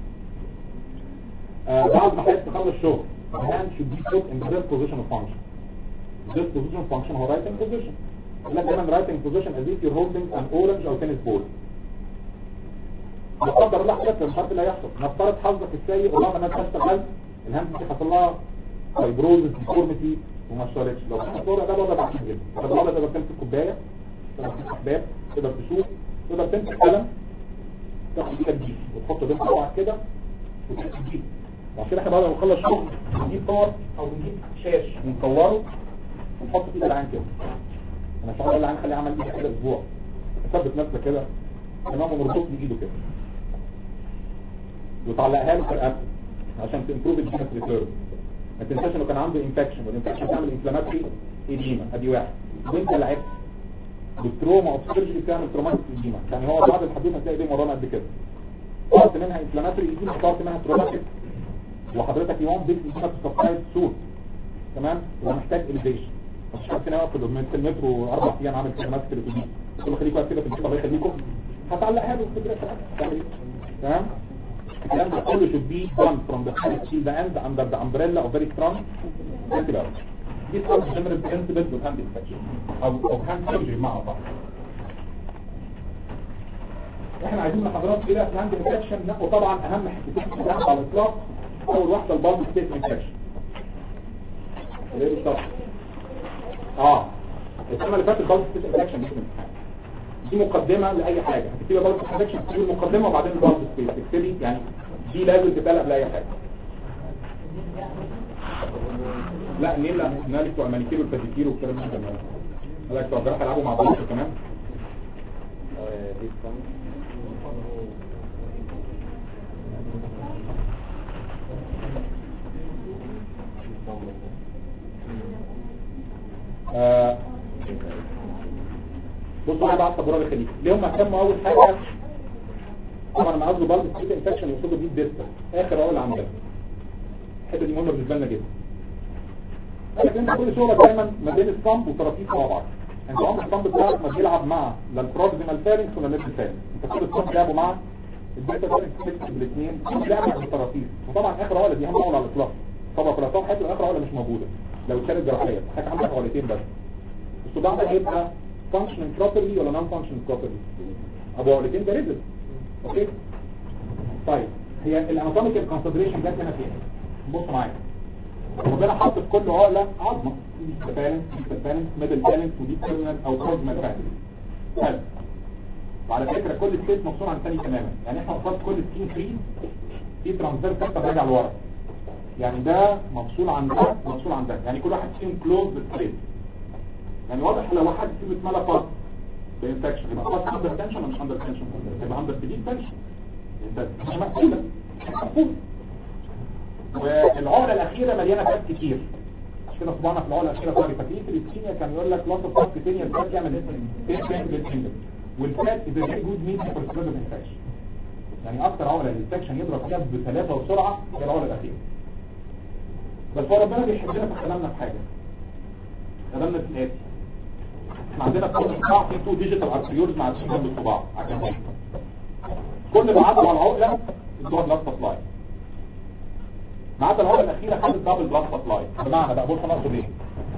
آه بعد ما حضرتك تخلص الشغل the hand should be put in this position of function this position of function هو writing position يقول لك دايما writing position as if you're holding an orange or tennis ball لا قدر الله حضرتك مش عارف اللي هيحصل نفترض حظك السيء والله ما انت اشتغلت الهاند دي حصل لها فايبروزس ديفورميتي وما اشتغلتش لو كنت الصوره ده الوضع بعد جدا طب الوضع تقدر تمسك كوبايه تقدر تمسك باب تقدر تشوف تقدر تمسك قلم تاخد ايدك دي وتحط بين صباعك كده وتمسك دي وعشان كده احنا بعد ما نخلص شغل نجيب صور او نجيب شاش ونصوره ونحط فيه العين كده انا مش هقول العين خليه عمل ايه كده اسبوع ثبت نفسك كده تمام ومربوط بايده كده وتعلقها له في الرقبه عشان تمبروف الجينس ريتيرن ما تنساش انه كان عنده انفكشن والانفكشن بتعمل انفلاماتري ايديما ادي واحد وانت لعبت بالتروما اوف سيرجري بتعمل تروماتيك ايديما يعني هو بعد الحدود هتلاقي ايديه ورانا قد كده طلعت منها انفلاماتري ايديما طلعت منها تروماتيك وحضرتك يوم بيت انك تستفايد صوت تمام يبقى محتاج اليفيشن مش حد فينا واقف في المترو اربع ايام عامل كده ماسك الاتوبيس تقول له خليك واقف كده في الجيب الله يخليكم هتعلقها له في الجيب تعمل ايه تمام الكلام ده كله should be done from the head till the end under the umbrella of very strong antibiotics دي طبعا general principles of hand infection او او hand surgery مع بعض احنا عايزين محاضرات كده في الهاند انفكشن وطبعا اهم حاجتين في الهاند على الاطلاق اول واحده البالب ستيت انفكشن ايه بالظبط اه السنه اللي فاتت البالب ستيت انفكشن دي دي مقدمه لاي حاجه هتكتبي بالب ستيت انفكشن تكتبي المقدمه وبعدين البالب ستيت تكتبي يعني دي لازم تتقال قبل اي حاجه لا النيل لا النيل بتوع المانيكير والباديكير والكلام ده قال لك بتوع الجراحه يلعبوا مع بعض كمان
دي كم
آه، بصوا على بعض تجربه الخليج ليه هم اهتموا اول حاجه طبعا لما قصدوا بالب ستيت انفكشن يقصدوا بيه الديستا اخر عقله عندنا الحته دي مهمه بالنسبه لنا جدا قال لك انت كل شغلك دايما ما بين الصمب وطراطيف مع بعض انت عمر الصمب بتاعك ما بيلعب مع لا البروكسيمال فارنكس ولا الليفت فارنكس انت كل الصمب لعبوا مع الديستا فارنكس فيكس بالاثنين لعبوا بالطراطيف وطبعا اخر عقله دي اهم عقله على الاطلاق طبعا في الاطلاق حتى اخر عقله مش موجوده لو اتشالت جراحيا حضرتك عندك عقلتين بس الصداع ده هيبقى functioning properly ولا non functioning properly ابو عقلتين ده ريزل اوكي طيب هي الاناتوميكال كونسيدريشن جت هنا فين بص معايا ربنا حط في كل عقله عظمه بالانس بالانس ميدل بالانس ودي تيرمينال او كورزمال بالانس حلو وعلى فكره كل ستيت مفصول عن الثاني تماما يعني احنا قصاد كل سكين فري في ترانسفير كابتا راجع لورا يعني ده مفصول عن ده مفصول عن ده يعني كل واحد فيهم كلوز بالستريت يعني واضح لو واحد فيه اتملى فاض بانفكشن يبقى خلاص اندر تنشن ولا مش اندر تنشن يبقى اندر بديل تنشن انت مش مقفوله مقفول والعقله الاخيره مليانه فات كتير عشان كده صباعنا في العقله الاخيره طاري فاكرين في الاسكيميا كان يقول لك لاس اوف فات كتير الفات يعمل تيشن بالفينجر والفات از فيري جود ميد فور سبريد انفكشن يعني اكتر عقله الانفكشن يضرب فيها بثلاثه وسرعه هي العقله الاخيره بس هو ربنا بيحبنا في كلامنا في حاجه كلامنا في الاتي احنا عندنا كل صباع فيه تو ديجيتال ارتريولز مع السيجنال بالصباع عشان كل ما عدوا على العقله الدور بلاد سبلاي ما عدا العقله الاخيره خدت دبل بلاد سبلاي بمعنى بقى بص انا اقصد ايه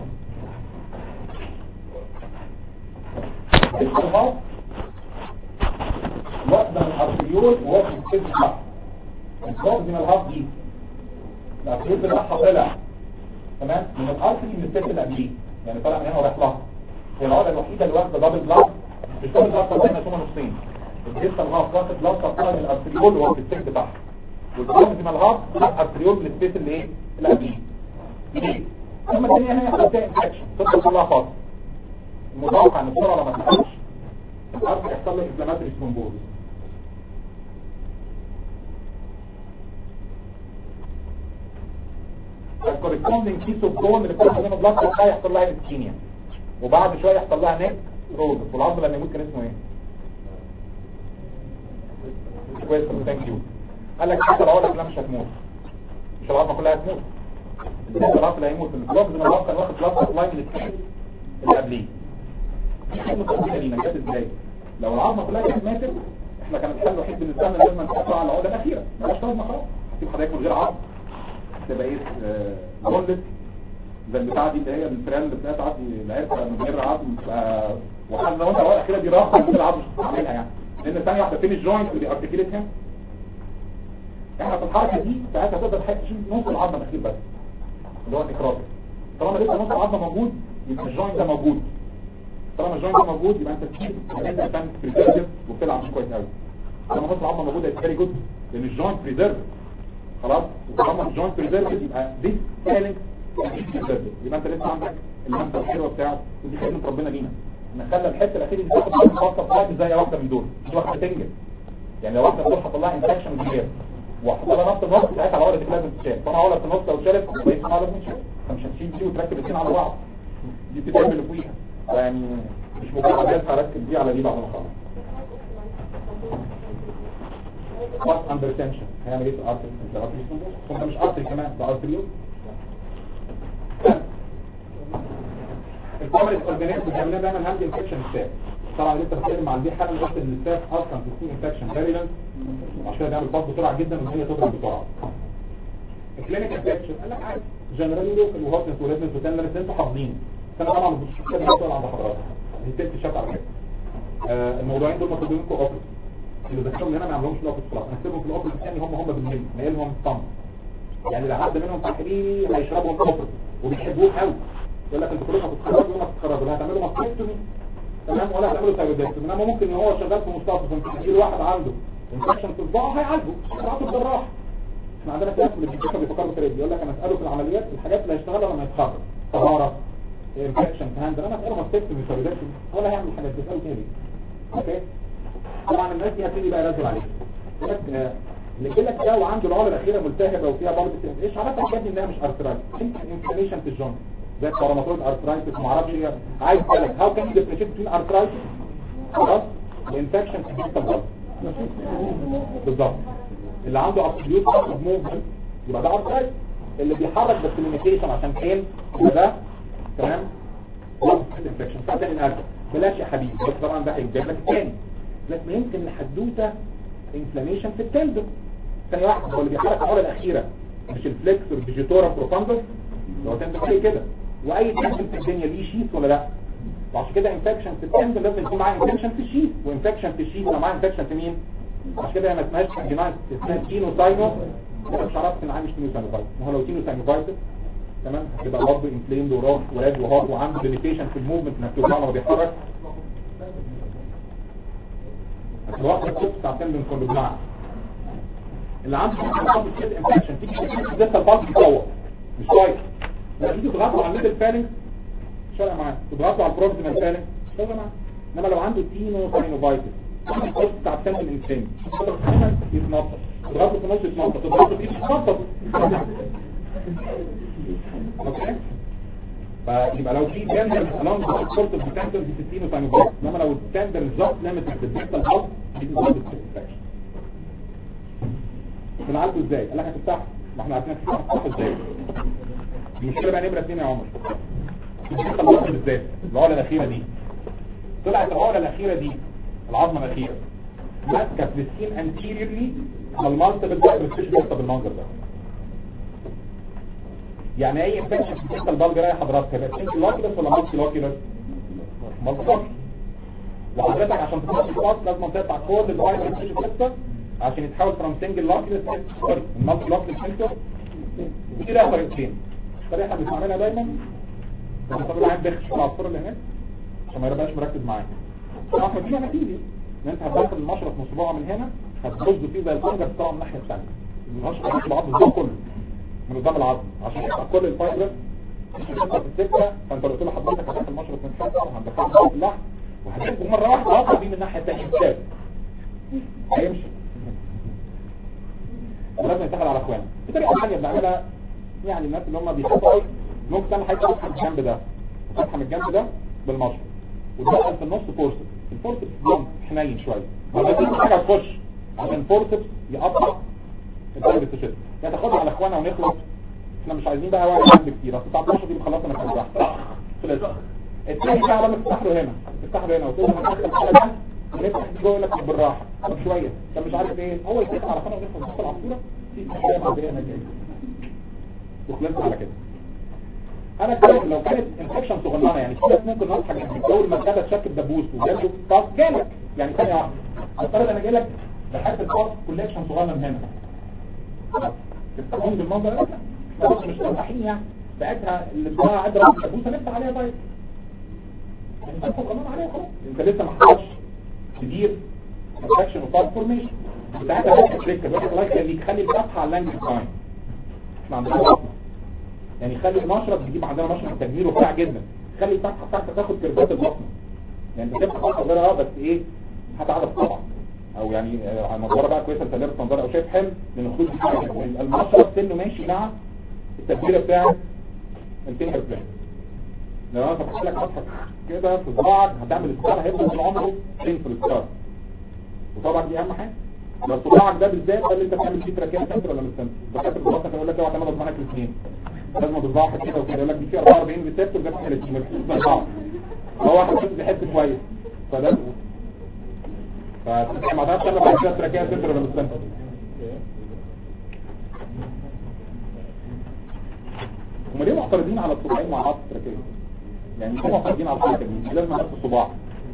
الصباع واحده من الارتريول وواحده من السيجنال بتاعها الكورد من الهاف دي الارتريول بتاعها طلع تمام من الارتري من السيجنال اللي قبليه يعني طالع من هنا ورايح لها هي العقده الوحيده اللي واخده دبل بلاد مش دبل بلاد سبلاي مقسومه نصين الجسم الهاف واخد بلاد سبلاي من الارتريول وهو في السيج بتاعها والبروكسيمال هاف لا ارتريول من السبيس اللي ايه اللي قبليه ليه؟ لما الدنيا هي حالتين انفكشن تدخل كلها فاضي المتوقع ان بسرعه لما تخش الارض يحصل له انفلاماتوري ثرومبوز الكوريسبوندينج كيس اوف بون اللي بتاخد منه بلاد سبلاي يحصل لها اسكيميا وبعد شويه يحصل لها نيك رود والعظم لما يموت كان اسمه ايه؟ كويس ثانك يو قال لك حتى العضله كلها مش هتموت مش العظمه كلها هتموت العضله اللي هيموت البلاد من العضله كان واخد بلاد سبلاي من السكين اللي قبليه دي خدمه قويه لينا جت ازاي؟ لو العظمه كلها كانت ماتت احنا كان الحل الوحيد بالنسبه لنا لازم نحطها على العقده الاخيره مالهاش لازمه خلاص هتسيب حضرتك من غير عظم تبقى ايه بولت زي البتاعه دي اللي هي الفريال اللي بتاعت عظم العرق من غير عظم تبقى وحتى لو انت العقده الاخيره دي راحه من غير عظم مش هتعملها يعني لان ثانيه واحده فين الجوينت اللي ارتكلت هنا احنا في الحركه دي ساعتها تقدر تشيل نص العظم الاخير بس اللي هو الاكراج طالما لسه نص العظم موجود يبقى الجوينت ده موجود طالما الجوينت ده موجود يبقى انت تشيل انت كان بريزيرف وبتلعب مش كويس قوي طالما نص العظم موجود هيبقى فيري جود لان الجوينت بريزيرف خلاص وطالما الجوينت بريزيرف يبقى دي سيلينج يبقى انت لسه عندك المنطقه الحلوه بتاعه ودي خدمه ربنا لينا نخلي الحته الاخيره دي تاخد خاصه بتاعتي زي واحده من دول مش واحده تنجز يعني لو واحده تروح تطلع انفكشن كبير وحطها نفس الوقت ساعتها العقله دي لازم تتشال طبعا العقله في النص لو اتشالت كويس ما لازم تتشال فمش هتشيل دي وتركب الاثنين على بعض دي بتتعمل اللي فوقيها يعني مش مجرد جلسه اركب دي على دي بعد ما اخلص وات اندر تنشن هيعمل ايه في الارتري الارتري ده مش ارتري كمان ده ارتريول الكومريت اورجانيزم بيعملنا دايما هاند انفكشن ستاف طبعا لسه بتكلم عن دي حاله من قلت ان الستاف اصلا في السين انفكشن فيريلنت عشان كده بيعمل باص بسرعه جدا وهي تضرب بسرعه الكلينيك انفكشن قال لك عادي جنرالي لوكال وهوتنس وريدنس وتندرس انتوا حافظين انا طبعا مش كده بسؤال عند حضرتك دي تلت الشات على فكره آه الموضوعين دول مطلوبين لكم اوبريت اللي دخلهم هنا ما عملهمش الاوبريت خلاص انا هسيبهم في الاوبريت الثاني هم هم بالملي نايلهم صم يعني لو حد منهم تحليل هيشربهم اوبريت وبيحبوه قوي يقول لك انتوا كلكم هتتخرجوا يوم ما تتخرجوا لا هتعملوا ماستكتومي تمام ولا هتعملوا ثايرويدكتومي انما ممكن ان هو شغال في مستشفى فانت تجيب واحد عنده انفكشن في صباعه هيعالجه يبعته الجراح احنا عندنا في ناس اللي بيفكروا بيفكروا بالطريقه دي يقول لك انا اساله في العمليات الحاجات اللي هيشتغلها لما يتخرج طهاره انفكشن هاند انا اساله ماستكت فيزواليزيشن ولا هيعمل الحاجات دي اساله تاني اوكي طبعا الناس دي هتيجي بقى ينزل عليك يقول لك آه، اللي يجي لك ده وعنده العضله الاخيره ملتهبه وفيها برضه ايش عرفك يا ابني انها مش ارثرايتس يمكن انفلاميشن في الجونز زي الكاراماتويد ارثرايتس ما اعرفش ايه عايز اسالك هاو كان يو ديفرنشيت بين ارثرايتس خلاص الانفكشن في الجسم بالظبط اللي عنده ابسوليوت موفمنت يبقى ده ارثرايتس اللي بيحرك بس ليميتيشن عشان فين يبقى ده تمام انفكشن فده الارجع بلاش يا حبيبي بس طبعا ده هيجيب لك الثاني لكن يمكن الحدوته انفلاميشن في التندون ثاني واحد هو اللي بيحرك العضله الاخيره مش الفليكسور ديجيتورا بروفاندس لو تندون زي كده واي تندون في الدنيا ليه شيث ولا لا وعشان كده انفكشن في التندون لازم يكون معاه انفكشن في الشيث وانفكشن في الشيث لو معاه انفكشن في مين عشان كده ما اسمهاش جينايت اسمها تينو ساينو انا مش عرفت ان عامل تينو ساينوفايتس ما هو لو تينو ساينوفايتس تمام هتبقى برضه انفليمد وراس ولاد وهارت وعنده ليميتيشن في الموفمنت انك توجعه لما بيتحرك بس الوقت الكوب بتاع التندون كله بمعنى اللي عنده كومبليكيت انفكشن تيجي لسه الباص بيتطور مش كويس لما تيجي تضغطوا على الميدل فالنج مش فارقه معاه تضغطوا على البروكسيمال فالنج مش فارقه معاه انما لو عنده تينو ساينوفايتس الكورس بتاع التندون الانساني يتنطط تضغطوا في نص يتنطط تضغطوا فيه يتنطط اوكي فيبقى لو في تندر along the course of the tendon دي 60 ساينوفايتس انما لو التندر just limited بالديستال هاب دي بتبقى infection بنعالجه ازاي؟ قال لك هتفتحه ما احنا عارفين هتفتحه ازاي المشكله بقى نمره اثنين يا عمر الديستال هاب بالذات العقله الاخيره دي طلعت العقله الاخيره دي العظمه الاخيره ماسكه في السكين انتيريورلي والمالتيبل فايبرستيشن بيحصل بالمنظر ده يعني اي انفكشن في الديستال بالجر يا حضرتك هيبقى سنجل لاكيلس ولا مالتي لاكيلس مالتي لاكيلس وحضرتك عشان تخش الخاص لازم تقطع كل الفايبرستيشن بيحصل عشان يتحول فروم سنجل لاكيلس سوري المالتي لاكيلس سنتر دي لها طريقتين الطريقه اللي بنعملها دايما لما طب العين بيخش في العصفور اللي هناك عشان ما يبقاش مركز معايا احنا دي نتيجه ان انت هتدخل المشرط من صباعه من هنا هتبص فيه زي الفنجر طبعا من الناحيه الثانيه المشرط في العظم ده كله من قدام العظم عشان يبقى كل الفايبر في السكه فانت قلت له حضرتك هتدخل المشرط من حته وهتدخله في اللحم وهتجيبه مره واحده هطلع بيه من الناحيه الثانيه ازاي هيمشي ولازم يتدخل على اخوانه في طريقه ثانيه بنعملها يعني الناس اللي هم بيحبوا قوي ممكن تعمل حاجه فتحه من الجنب ده فتحه من الجنب ده بالمشرط وتدخل في النص فورسبس الفورسبس بلانت حنين شويه ولا دي حاجه تخش عشان الفورسبس يقطع الفايبر تشد يا تاخدها على اخوانا ونخلص احنا مش عايزين بقى وقت عندي كتير اصل 19 دي خلاص انا كنت تحت خلص التاني بقى لما تفتح له هنا تفتح له هنا وتقول له هندخل الحاله ده ونفتح دي جوه لك بالراحه طب شويه طب مش عارف ايه هو يفتح على خانه ونخلص نص العصفوره في حاجه معديه هنا جايه وخلصنا على كده انا كده لو كانت انفكشن صغننه يعني في ناس ممكن نصحى جنب اول ما ابتدى تشكل دبوس وجاله باس جالك يعني ثانيه واحده افترض انا جاي لك لحد الباس كولكشن صغنن هنا تفتحهم بالمنظر ده لا بس مش مرتاحين يعني ساعتها اللي بتاع قد راس الدبوس هنفتح عليها طيب يعني انت صغنن عليها خلاص انت لسه ما حصلش كبير انفكشن وباس فورميشن ساعتها بس تريك بس الله يخليك خلي الفتحه على اللانج ساين احنا عندنا بطنه يعني خلي المشرب بيجيب عندنا مشرب تجميل وبتاع جدا خلي الفتحه بتاعتك تاخد كيرفات البطن يعني بتفتح فتحه صغيره بس ايه هتعرف طبعا او يعني آه، نظاره بقى كويسه انت لابس نظاره او شايف حلم من الخروج بتاعك يبقى المشرب سنه ماشي مع التدبيره بتاعت الفينجر بلان لو انا فتحت لك فتحه كده في صباعك هتعمل السكار هيفضل طول عمره فين في السكار وطبعا دي اهم حاجه بس صباعك ده بالذات ده اللي انت بتعمل فيه تراكيه سنتر ولا مش سنتر دكاتره البطن يقول لك اوعى تعمل ضمانك الاثنين لازم تضاعف كده وكده يقول لك دي فيه 44 ريسبتور ده فيه 30 مركز بعض هو واحد بس بيحس كويس فده فما تعرفش انا بعد كده تراكيه سنتر ولا مش سنتر هم ليه معترضين على الصباعين مع بعض التراكيه يعني ليه معترضين على الحركه دي لازم نفس الصباع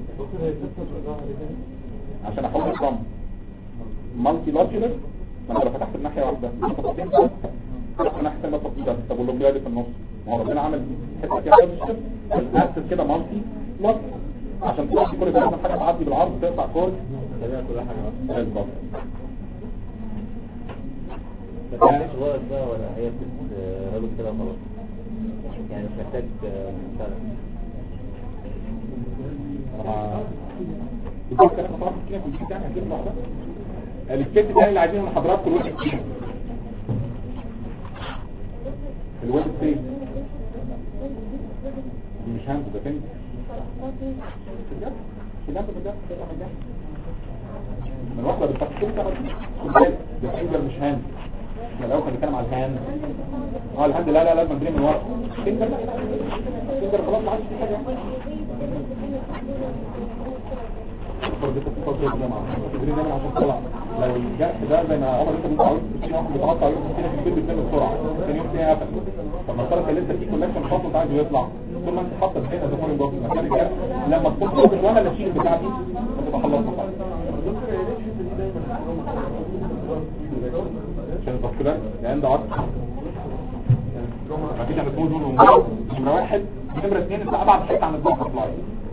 عشان احول الصم مالتي لاتيولر ما انا لو فتحت الناحيه واحده فتحتين فتحت الناحيه الثانيه تفصيل طب واللوبيا دي في النص ما هو ربنا عمل حته كده بوزيشن الاسس كده مالتي لاتيولر عشان تلاقي كل ده حاجه تعدي بالعرض تقطع كل
تقريبا كل حاجة
بالظبط
بس مفيش غلط بقى ولا هي بتتربط كده وخلاص يعني مش محتاج آه، مشترك
بتقول كلام طبعا كده في الكتاب هجيب واحده السكت الثاني اللي عايزينه من حضراتكم الويب ستيت الويب ستيت دي مش هاند ده فين بجد بجد بجد بجد من واحده بالتفصيل كده ده فينجر مش هاند احنا الاول كنا بنتكلم على الهاند اه الهاند لا لا لازم ندري من ورا فينجر لا فينجر خلاص ما عادش في حاجه تدرين نعمل عشان طلع لو الجرح ده زي ما عمر انت متعود في واحد بيتعطى عليه كده في البيت بتنام بسرعه ثاني يوم تلاقيه قفل طب ما ترى لسه في كونكشن خاص انت عايزه يطلع طول ما انت حاطط الدنيا ده فوق في مكان الجرح لما تحط وانا اللي اشيل البتاع دي هتبقى خلصنا خالص عشان التفصيلات لان ده عطل مفيش انا تقول دول ونمرة نمرة واحد نمرة اثنين انت ابعد حته عن الضغط سبلاي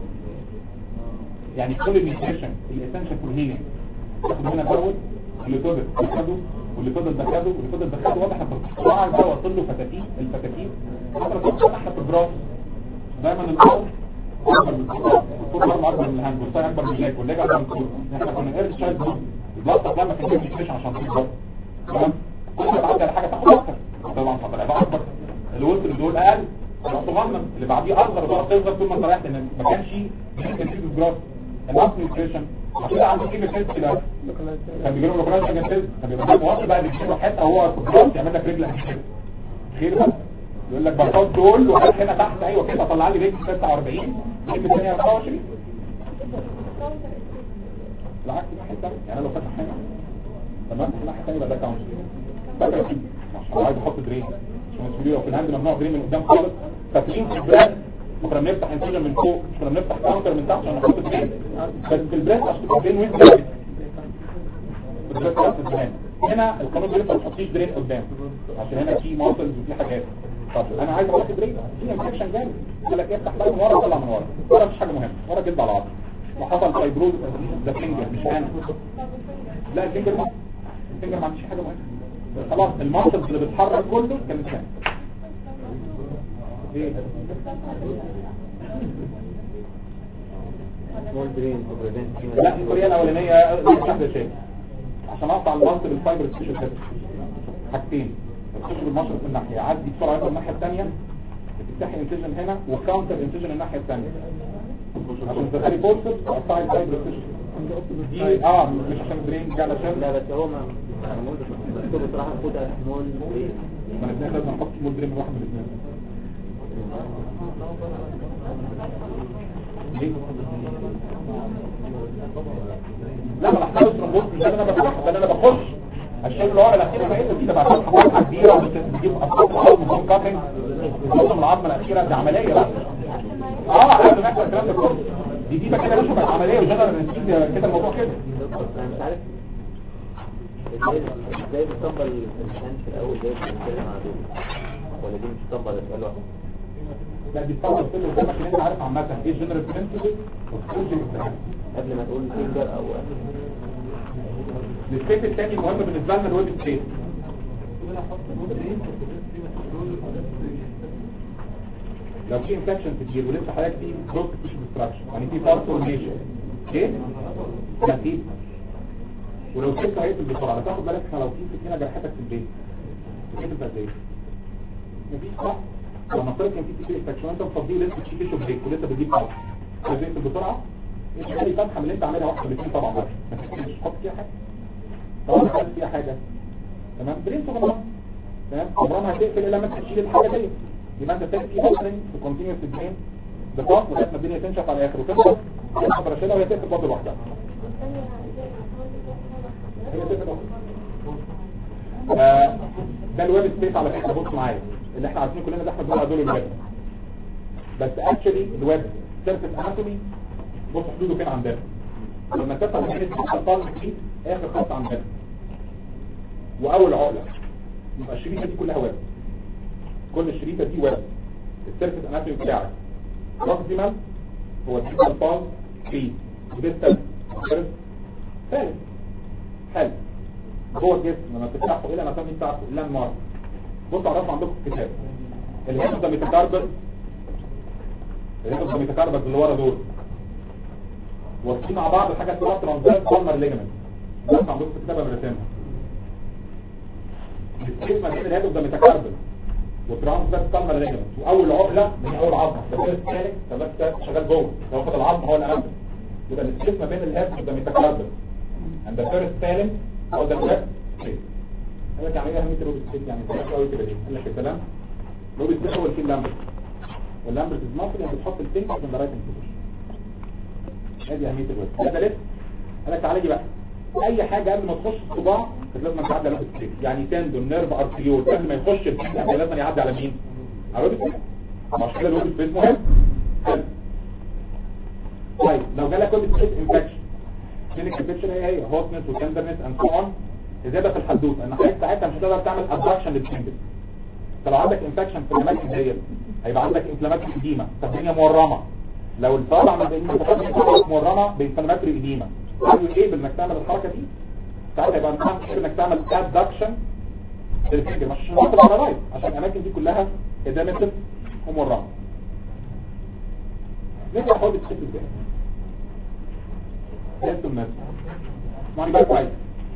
يعني كل النيوتريشن الاسنشال فور هيلينج تاخد هنا دوت اللي تقدر تاخده واللي تقدر تاخده واللي تقدر تاخده واضح ان الصراع ده وصل له فتاكيت الفتاكيت فتره تبقى ناحيه الجراس دايما الارض اكبر من الكوره الكوره برضه اكبر من الهاند والساي اكبر من اللاج واللاج اكبر من الكوره احنا كنا غير الشايل دول البلاط لما كان فيه نيوتريشن عشان تكبر تمام كل ما تعدي على حاجه تاخد اكتر طبعا طبعا ده اكبر الوتر دول اقل صغنن اللي بعديه اصغر بقى تصغر طول ما انت رايح لان ما كانش كان فيه جراس الناس نيوتريشن عشان كده عنده كيمياء هيلث كده كان بيجي له لوكراج كان هيلث كان بيبقى موقف بقى بيجيله حته هو في الجراس يعمل لك رجل كده خير بقى يقول لك بحط دول وحط هنا تحت ايوه كده طلع لي رجل 49 رجل الثانيه 24 العكس الناحيه الثانيه يعني أنا لو فتح هنا تمام الناحيه الثانيه يبقى ده كاونت فاكر كده عشان عايز احط درين عشان مسؤوليه وفي الهاند ممنوع درين من قدام خالص فاكرين في البراند كنا بنفتح انسجن من فوق مش كنا بنفتح كاونتر من تحت عشان نحط درين بس في البراند عشان تبقى درين وين درين في البراند بس الدرين هنا القانون بيقول ما تحطيش درين قدام عشان هنا في ماسلز وفي حاجات طب انا عايز احط درين في انفكشن جامد يقول لك افتح بقى من ورا وطلع من ورا ورا مش حاجه مهمه ورا جلد على عظم وحصل فايبروز ده فينجر مش انا لا الفينجر ما الفينجر ما عنديش حاجه مهمه خلاص الماسلز اللي بتحرك كله كانت هنا ايه
small drain to prevent
لا الطريقه الاولانيه دي واحده شيء عشان اقطع المالتي بالفايبر سبيشال هيد حاجتين الخش بالمشرط في الناحيه يعدي بسرعه يوصل الناحيه الثانيه تفتحي انتجن هنا وكاونتر انتجن الناحيه الثانيه عشان تدخلي بورسل تقطعي الفايبر سبيشال دي اه مش عشان برين جه علشان
لا بس هو ما انا ما قلتش بس بصراحه خدها small drain
ما الاثنين لازم نحط سمول برين واحد من الاثنين ليه؟ لا ما انا احتاج ترومبوز ده اللي انا بفتح ده اللي انا بخش الشيء اللي ورا الاخيره بقيت دي تبقى فتحه كبيره وبتجيب اصوات العظم بون كاتنج توصل العظمه الاخيره دي عمليه بقى اه عارف نفس الكلام ده كله دي دي بقى كده مش بقت عمليه وجنرال كده الموضوع كده
انا مش عارف ازاي ازاي بتطبق الامتحان في الاول زي ما بنتكلم على دول ولا دي مش بتطبق ده سؤال واحد
لا دي بتطلع كل قدامك ان انت عارف عامه ايه الجنرال برنسبل والسوشيال
قبل ما تقول فينجر او
الستيت الثاني مهم بالنسبه لنا الويب ستيت لو في انفكشن كتير ولسه حضرتك في بروك تيشو ديستراكشن يعني في بارت فورميشن اوكي نتيجه ولو سبت هيقفل بسرعه تاخد بالك لو في سكينه جرحتك في البيت تقفل قد ايه مفيش صح لما طلع كان في تيشو انفكشن انت مفضيه لسه تشيل تيشو بريك ولسه بتجيب بارت تقفل بسرعه انت خلي فتحه من اللي انت عاملها واحده الاثنين طبعا بس ما تحطش تحط فيها حاجه طبعا حط فيها حاجه تمام برين صغيره تمام عمرها ما هتقفل الا لما انت تشيل الحاجه دي يبقى انت تاخد فيها اوبننج في كونتينوس برين بتقف لغايه ما الدنيا تنشف على الاخر وتفضل تقدر اشيلها وهي تقفل برضه لوحدها هي تقفل لوحدها آه، ده الويب سبيس على فكره بص معايا اللي احنا عارفين كلنا ده احنا بنقول على دول الويب بس اكشلي الويب سيرفيس اناتومي بص حدوده فين عندنا لما تفتح من الخطال دي اخر خط عندنا واول عقله يبقى الشريطه دي كلها ويب كل الشريطه دي ويب السيرفيس اناتومي بتاعك بروكسيمال هو الديجيتال باز 3 ديستال فيرست ثالث حلو جوه الجسم لما بتفتحه ايه الاناتومي بتاعته الا المارك بصوا على الرسم عندكم في الكتاب الهيد ده ميتاكاربس الهيد ده ميتاكاربس اللي ورا دول واصلين مع بعض حاجه اسمها ترانزيت بالمر ليجمنت ده عندكم في الكتاب انا راسمها السكيل ما بين الهيد ده ميتاكاربس وترانزيت بالمر ليجمنت واول عقله من اول عظمه ده فيرست كالك ده شغال جوه لو واخد العظم هو الامامي يبقى السكيل ما بين الهيد ده ميتاكاربس عند الفيرست كالك هو ده الهيد قال لك يعني ايه اهميه الروبوت سبيس يعني سهل قوي كده ليه قال لك الكلام روبوت سبيس هو الكيل لامبر واللامبر از ماسل يعني بتحط الفينجر في الرايت بوزيشن ادي اهميه الروبوت ده لسه قال لك تعالى دي بقى اي حاجه قبل ما تخش الصباع كانت لازم تعدي على روبوت سبيس يعني تندون نيرف ارتريول قبل ما يخش الفينجر لازم يعدي على مين على روبوت سبيس عشان كده الروبوت سبيس مهم حلو طيب لو جالك روبوت سبيس انفكشن كلينيكال بيكتشر هي هي هوتنس وتندرنس اند سو اون زياده في الحدوثه ان حضرتك ساعتها مش هتقدر تعمل ابدكشن للفينجر طب لو عندك انفكشن في الاماكن ديت هيبقى عندك انفلاماتوري اديما فالدنيا مورمه لو الصابع ما بين مورمه بانفلاماتوري اديما قالوا ايه انك تعمل الحركه دي ساعتها يبقى انت انك تعمل ابدكشن للفينجر مش عشان تاخد على رايت عشان الاماكن دي كلها ادامتس ومورمه نرجع حوالي الست ازاي انتم الناس اسمعني بقى كويس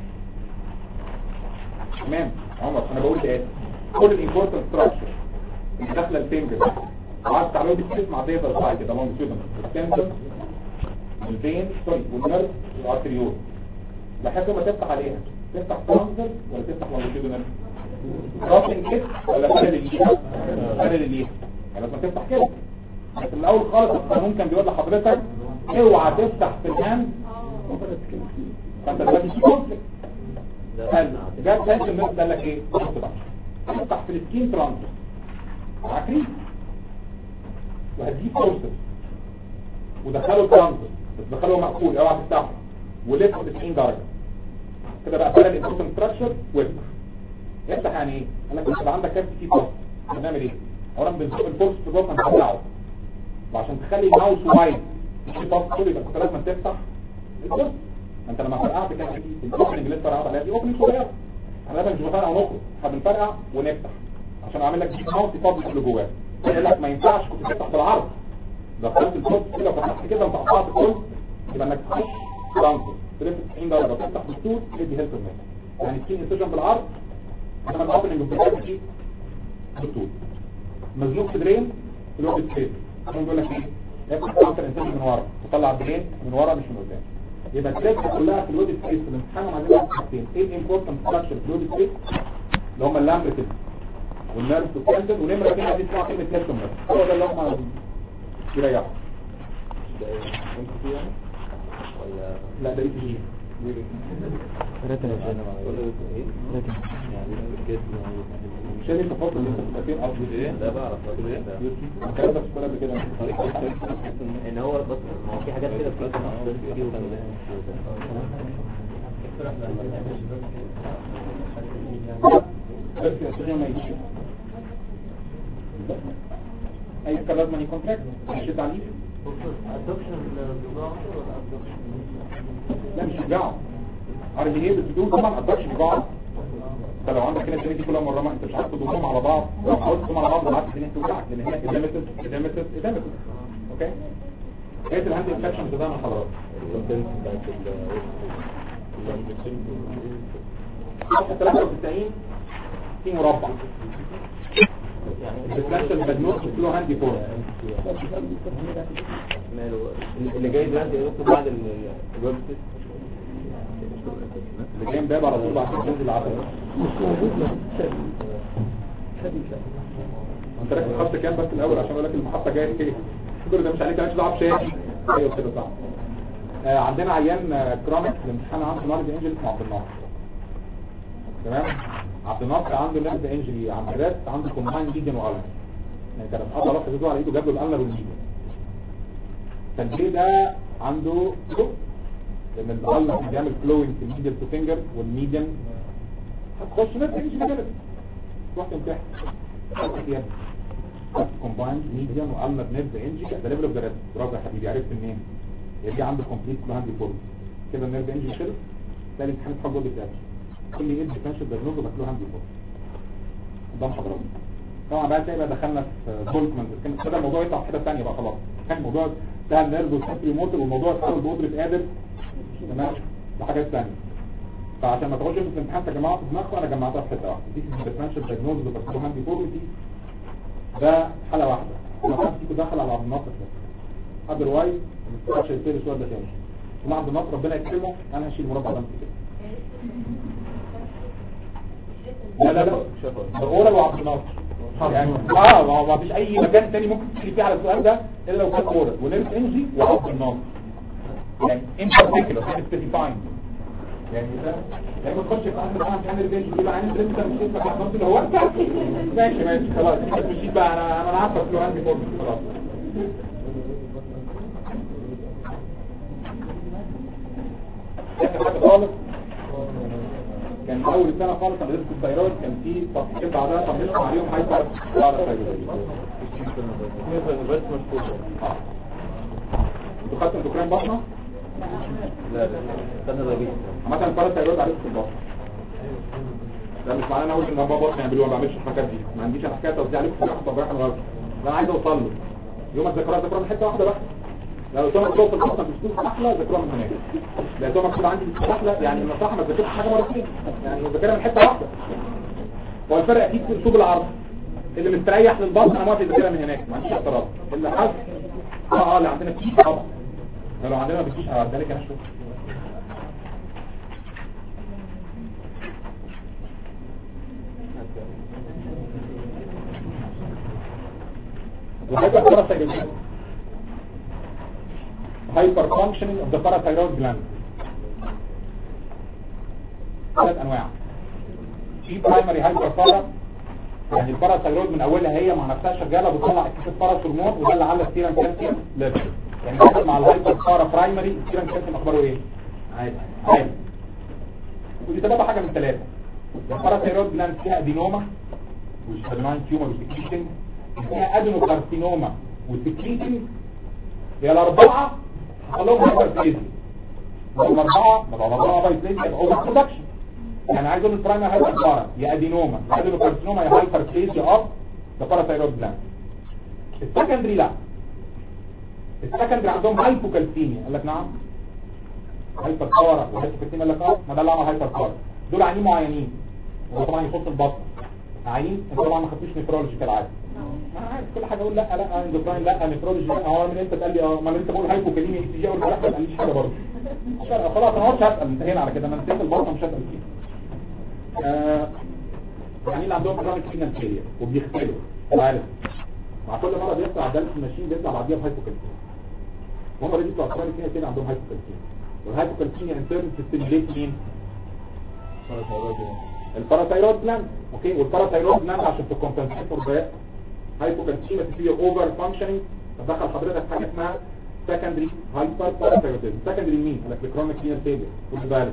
تمام عمر انا بقول ايه كل الامبورتنت ستراكشر اللي داخله الفينجر وعايز تعمله بتشوف مع ديتا سايد كده لونج كده السنتر الفين سوري والنرف والارتريول بحيث ما تفتح عليها تفتح ترانزر ولا تفتح لونجيتودنال كروسنج كده ولا بارل ليها بارل ليها يعني لازم تفتح كده بس الاول خالص القانون كان بيقول لحضرتك اوعى تفتح في الهاند فانت دلوقتي في كونفليكت حلو جاب تاني الناس قال لك ايه بص بقى افتح في السكين ترانسفير عفريت وهتجيب كورسر ودخله ترانسفير بس دخله مقفول اوعى تفتحه ولف 90 درجه كده بقى فرق الانسوتن ستراكشر وافتح افتح يعني ايه قال لك انت عندك كارت فيه بوست بنعمل ايه اولا بنزق الفورس في البوست هنطلعه وعشان تخلي الماوس وايد مش بوست كله يبقى كنت لازم تفتح البوست انت لما فرقعت كان في الاوبننج اللي انت فرقعت عليها دي اوبننج صغيره احنا لازم مش بنفرقع ونخرج احنا بنفرقع ونفتح عشان اعمل لك ديك ماوس يفضي اللي جواه يقول لك ما ينفعش كنت تفتح بالعرض دخلت الفوت كده وفتحت كده وانت قطعت الكل يبقى انك تخش ترانسفير تلف 90 درجه وتفتح بالطول تدي هيلث الميت يعني سكين انسجن بالعرض انما الاوبننج بتاعك دي بالطول مزنوق في درين اللي هو بالسبيس بيقول لك ايه يبقى تكسر انسجن من ورا تطلع الدرين من ورا مش من قدام يبقى التريك كلها في الويب سبيس في الامتحان عندنا حاجتين ايه الامبورتنت ستراكشر في الويب سبيس اللي هم اللامبريتد والنيرف والكاندل ونمره كده دي اسمها كلمه نيرف هو ده اللي هم يريحوا
انت فيه يعني ولا
لا ده ايه
ثلاثة يا شيخ
ولا ايه
ثلاثة
يعني الجسم
مش لازم تفضل انت تبقى فين قصدي ايه
ده بعرف ايه
الكلام ده في الكلام قبل كده
ان هو بس ما هو في حاجات كده في
بس الدنيا ما يجيش اي كلام لازم يكون كونتراكت مش عليه لا مش شجاع عارف ايه بتقول طبعا ما اقدرش شجاع انت لو عندك كده الدنيا دي كلها مرمى انت مش عارف تضمهم على بعض لو حاولت تضمهم على بعض بالعكس الدنيا توجعك لان هي ادامتس ادامتس ادامتس اوكي هي الهاند انفكشن ده من حضرتك صفحه 93 في مربع الديفرنشال مجنون له هاندي فورم
ماله اللي جاي دلوقتي يكتب بعد الويب
اللي جاي امبابة على طول بعد تنزل العدد انت راكب خط كام بس الاول عشان اقول لك المحطه جايه كده كل ده مش عليك مالكش دعوه بشيء ايوه كده صح آه عندنا عيان آه، كرونيك الامتحان عنده نارد انجل اسمه عبد الناصر تمام عبد الناصر عنده نارد انجل عند الرات عنده كومباين جدا وقلب يعني كانت قطع راسه جزء على ايده جاب له القلب والميديا فالجي ده عنده فلو لان القلب بيعمل فلوينج في الميديال تو فينجر والميديان هتخش نارد انجل كده تروح تمتحن يا كومباين ميديان وقلب نيرف انجي ده ليفل اوف ذا برافو يا حبيبي عرفت منين يجي عنده كومبليت كلو هاندي فورم كده النيرف انجي خلص تاني امتحان اتفضل بالذات كل ايه ديفرنشال دايجنوز وبكتبه هاند فوق قدام حضرتك طبعا بقى تلاقي بقى دخلنا في فولكمان كان كده الموضوع يطلع في حته ثانيه بقى خلاص كان الموضوع بتاع النيرف والسنتري موتور والموضوع اتحول بقدره قادر تمام لحاجات ثانيه فعشان ما تقعدش في الامتحان تجمعها في دماغكم انا جمعتها في حته واحده دي ديفرنشال دايجنوز وبكتبه هاند فوق دي ده حاله واحده لو حد فيكم دخل على عبد الناصر كده اذروايز ما ينفعش يبتدي السؤال ده تاني ومع عبد الناصر ربنا يكرمه انا هشيل مربع دم كده لا لا لا ده اورال وعبد الناصر يعني اه ما هو ما فيش اي مكان تاني ممكن تشيل فيه على السؤال ده الا لو كان اورال ونيرف انجي وعبد الناصر يعني ان بارتيكولار سبيسيفاينج يعني ده لما تخش في اخر الامتحان في عامل رينج يبقى عندي برنس مش اسمك احمد اللي هو انت ماشي ماشي خلاص انت مشيت بقى انا انا عارفه لو عندي فورم خلاص اخر حاجه خالص كان اول سنه خالص انا بدرس الثيرويد كان في تفصيل بعدها طبقنا عليهم هايبر باراسايرويد
بس مشكور
انتوا خدتوا اندوكراين بطنه
لا لا استنى الربيع
مثلا الباراسايرويد عليه في البطن ده مش معناه ان انا اقول ان هو بطن يعني ما بعملش الحاجات دي ما عنديش انا حكايه توزيع عليكم في الاخر طب رايح الغرب ده انا عايز اوصل له يوم الذكريات ذكرى من حته واحده بس لو قلت لهم في البطن بتكون احلى ذكرى من هناك لو قلت لهم مكتوب عندي بتكون احلى يعني النصيحه ما تذاكرش حاجه مرتين يعني ذاكرها من حته واحده هو الفرق اكيد في اسلوب العرض اللي مستريح للبطن انا موافق يذاكرها من هناك ما عنديش اعتراض اللي حاسس اه اه اللي عندنا بتيجي طبعا لو عندنا ما بتجيش هعدها لك انا شويه وهيبقى parathyroidism hyperfunctioning of the parathyroid gland ثلاث انواع في primary hyperpara يعني الباراثايرويد من اولها هي مع نفسها شغاله بتطلع اكسس باراثورمون وده اللي على السيرم كالسيوم ليفل يعني مثلا مع الهايبر بارا برايمري السيرم كالسيوم اخباره ايه عادي عادي ودي سببها حاجه من ثلاثه الباراثايرويد جلاند فيها ادينوما والشادناين تيومر والسكريتنج فيها ادينوكارسينوما والسكريتنج هي الاربعه حصل لهم هايبربليزيا الاربعه ما الاربعه هايبربليزيا يبقى اوفر برودكشن يعني عايز اقول البرايمر هايبر بارا يا ادينوما يا ادينوكارسينوما يا هايبربليزيا اوف ذا باراثايرويد جلاند السكندري لا السكندري عندهم هايبوكالسيميا قال لك نعم هايبر بارا وهايبوكالسيميا قال لك اه ما ده اللي عمل هايبر بارا دول عيانين معينين وده طبعا يخص البطن عيانين انت طبعا ما خدتوش نيفرولوجي كالعاده انا عارف كل حاجه اقول لا لا اندوكراين لا نيفرولوجي لا هو من انت تقول لي اه ما انت بقول هايبوكاليميا اي سي جي اقول لك لا ما قاليش حاجه برضه مش فارقة. خلاص انا مش هسال انتهينا على كده انا نسيت البطن مش هسال فيه آه يعني اللي عندهم كرونيك فينال فيلير وبيختلوا عارف مع كل مره بيطلع عداله الماشين بيطلع بعديها بهايبوكالسيميا هم اللي بيطلعوا كرونيك فينال فيلير عندهم هايبوكالسيميا والهايبوكالسيميا انترن تستيميليت مين الباراثايرويد جلاند اوكي والباراثايرويد جلاند عشان تكمبنسيت فور ذا هايبوكالسيميا تبقى اوفر فانكشنينج تدخل حضرتك حاجه اسمها سكندري هايبر باراثايرويدزم سكندري مين قال لك الكرونيك فينال فيلير خد بالك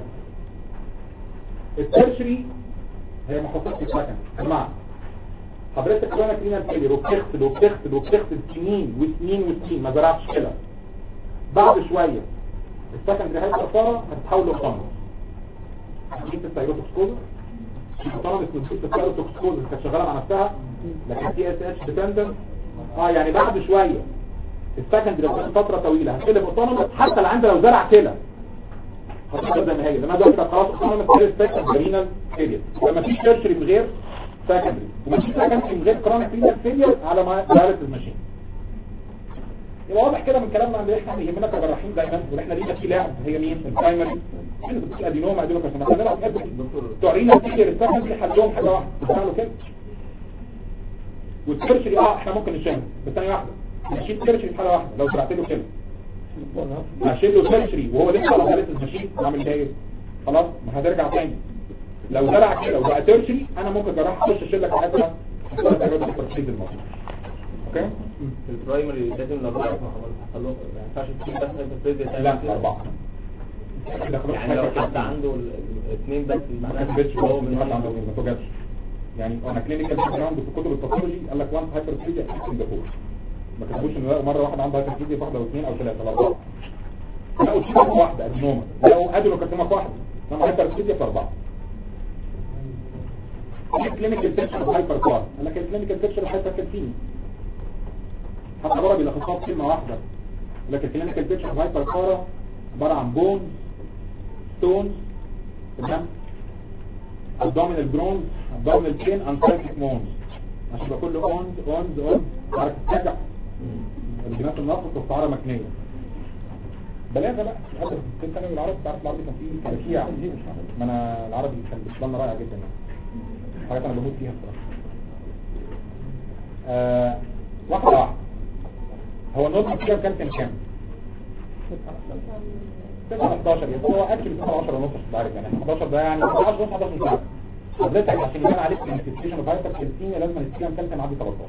الترشري هي محطات في السكن جماعه حضرتك كرونيك فينال فيلير وبتغسل وبتغسل وبتغسل سنين وسنين وسنين ما زرعتش كده بعد شويه السكندري هايبر بارا هتتحول لأوتونوس جبت الثيروتوكسكوز اوتونومس من جبت الثيروتوكسكوز اللي كانت شغاله مع نفسها لكن تي اس اتش ديبندنت اه يعني بعد شويه السكندري لو كانت فتره طويله هتقلب اوتونومس حتى اللي عنده لو زرع كده هتفضل زي ما هي لما دلوقتي بقى خلاص اوتونومس كده سبيكتر رينال فيلير لما في تيرشري من غير سكندري وما في سكندري من غير كرونيك رينال فيلير على ما دايركت الماشين يبقى واضح كده من كلامنا ان احنا بيهمنا كجراحين دايما واحنا لينا في لعب هي مين البرايمري اللي بتقول ادينوما ادينوما عشان عندنا في بتوع رينا كتير السكندري حلهم حاجه واحده بيعملوا كده والترشري اه احنا ممكن نشيله بس ثانيه واحده نشيل ترشري في حاله واحده لو زرعت له كده هشيل له ترشري وهو لسه على حاله الماشين اعمل ايه خلاص ما هترجع تاني لو زرع كده وبقى ترشري انا ممكن جراح اخش اشيل لك حاجه اوكي
البرايمري لازم الاربعه حصل له ما ينفعش تكون بس هايبربليزيا
لا اربعه
يعني لو حد عنده ال- الاثنين بس
ما
معناها
كتبتش
هو
هو
من
من حد عنده ما توجدش يعني انا كلينيكال باك جراوند في كتب الباثولوجي قال لك وان هايبر فيزيا في سنغافوره ما كتبوش ان مره واحده عنده هايبر فيزيا واحده واثنين او ثلاثه اربعه لقوا شيء واحده ادينوما لقوا ادينو كارسينوما واحده انما هايبر فيزيا في اربعه ايه كلينيكال بيكتشر هايبر كار قال لك الكلينيكال بيكتشر هايبر كالسيميا حتى بره بيلخصوها بكلمه واحده لكن الكلينيكال بيكتشر هايبر كار عباره عن بونز ستونز تمام abdominal groans abdominal pain and pelvic moans عشان يبقى كله اونز اونز اونز عارف تتابع الجنات النقص والطعاره مكنيه بلاغه بقى للاسف كنت انا والعربي تعرف العربي كان فيه كركيع ما انا العربي كان بالنسبه لنا رائع جدا يعني حاجات انا بموت فيها بصراحه آه واحده واحده هو النص كده كام كان كام 9 11 يعني هو اكل 9 10 ونص مش عارف يعني 11 ده يعني 10 ونص 11 ساعه حضرتك عشان يبان عليك الانفستيشن اوف هايبر كالسيميا لازم السكان كان عندي 13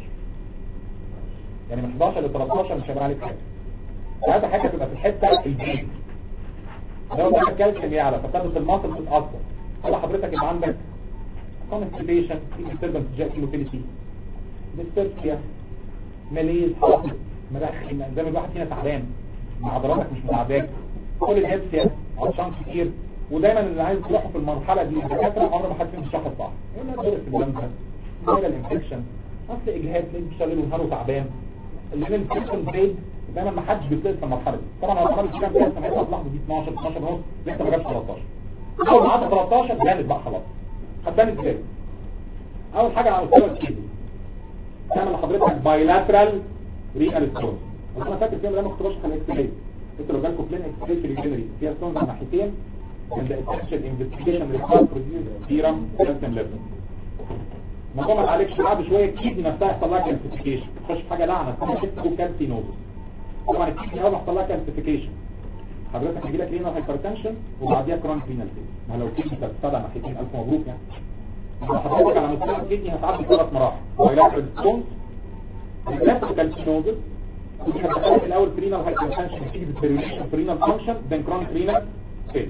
يعني من 11 ل 13 مش هيبان عليك حاجه ساعتها حاجه تبقى في الحته البيت لو ده الكالسيوم يعلى فبتبدا المصل تتاثر ولا حضرتك يبقى عندك كونستيبيشن في ديستربنس جاء كيموتيليتي ديستربيا ماليز حاطط مدخن زي ما الواحد فينا تعبان مع عضلاتك مش مساعداك كل الهبسيا عطشان كتير ودايما اللي عايز يروحوا في المرحله دي الدكاتره عمر ما حد فيهم الشخص صح يقول لك دور في اللمسه دور الانفكشن اصل اجهاد تلاقيه بيشتغل ونهاره تعبان اللي من الانفكشن زايد دايما ما حدش بيطلع في المرحله دي طبعا لو عملت كام كام سنه في اللحظه دي 12 12 ونص لسه ما جابش 13 اول ما عدى 13 جامد بقى خلاص هتبان ازاي اول حاجه على مستوى الكيدني تعمل لحضرتك بايلاترال ريال ستون انا فاكر في يوم لما كنت بشرح الاكس راي انت لو جالكم بلين اكس راي في الجنري فيها ستونز من ناحيتين and the essential investigation required produce serum calcium level الموضوع ما تعالجش بعد شويه الكيدني نفسها يحصل لها كالسيفيكيشن تخش في حاجه لعنه اسمها شيفتو كالسينوزس طبعا الكيدني اول ما يحصل لها كالسيفيكيشن حضرتك هيجي لك رينال هايبرتنشن وبعديها كرونيك رينال فيل ما لو الكيدني كانت بتستدعى ناحيتين الف مبروك يعني لو حضرتك على مستوى الكيدني هتعدي ثلاث مراحل بايلاترال ستونز بايلاترال كالسينوزس ودي هتبقى الاول رينال هايبرتنشن تيجي بالفيريوليشن في رينال فانكشن then كرونيك رينال فيل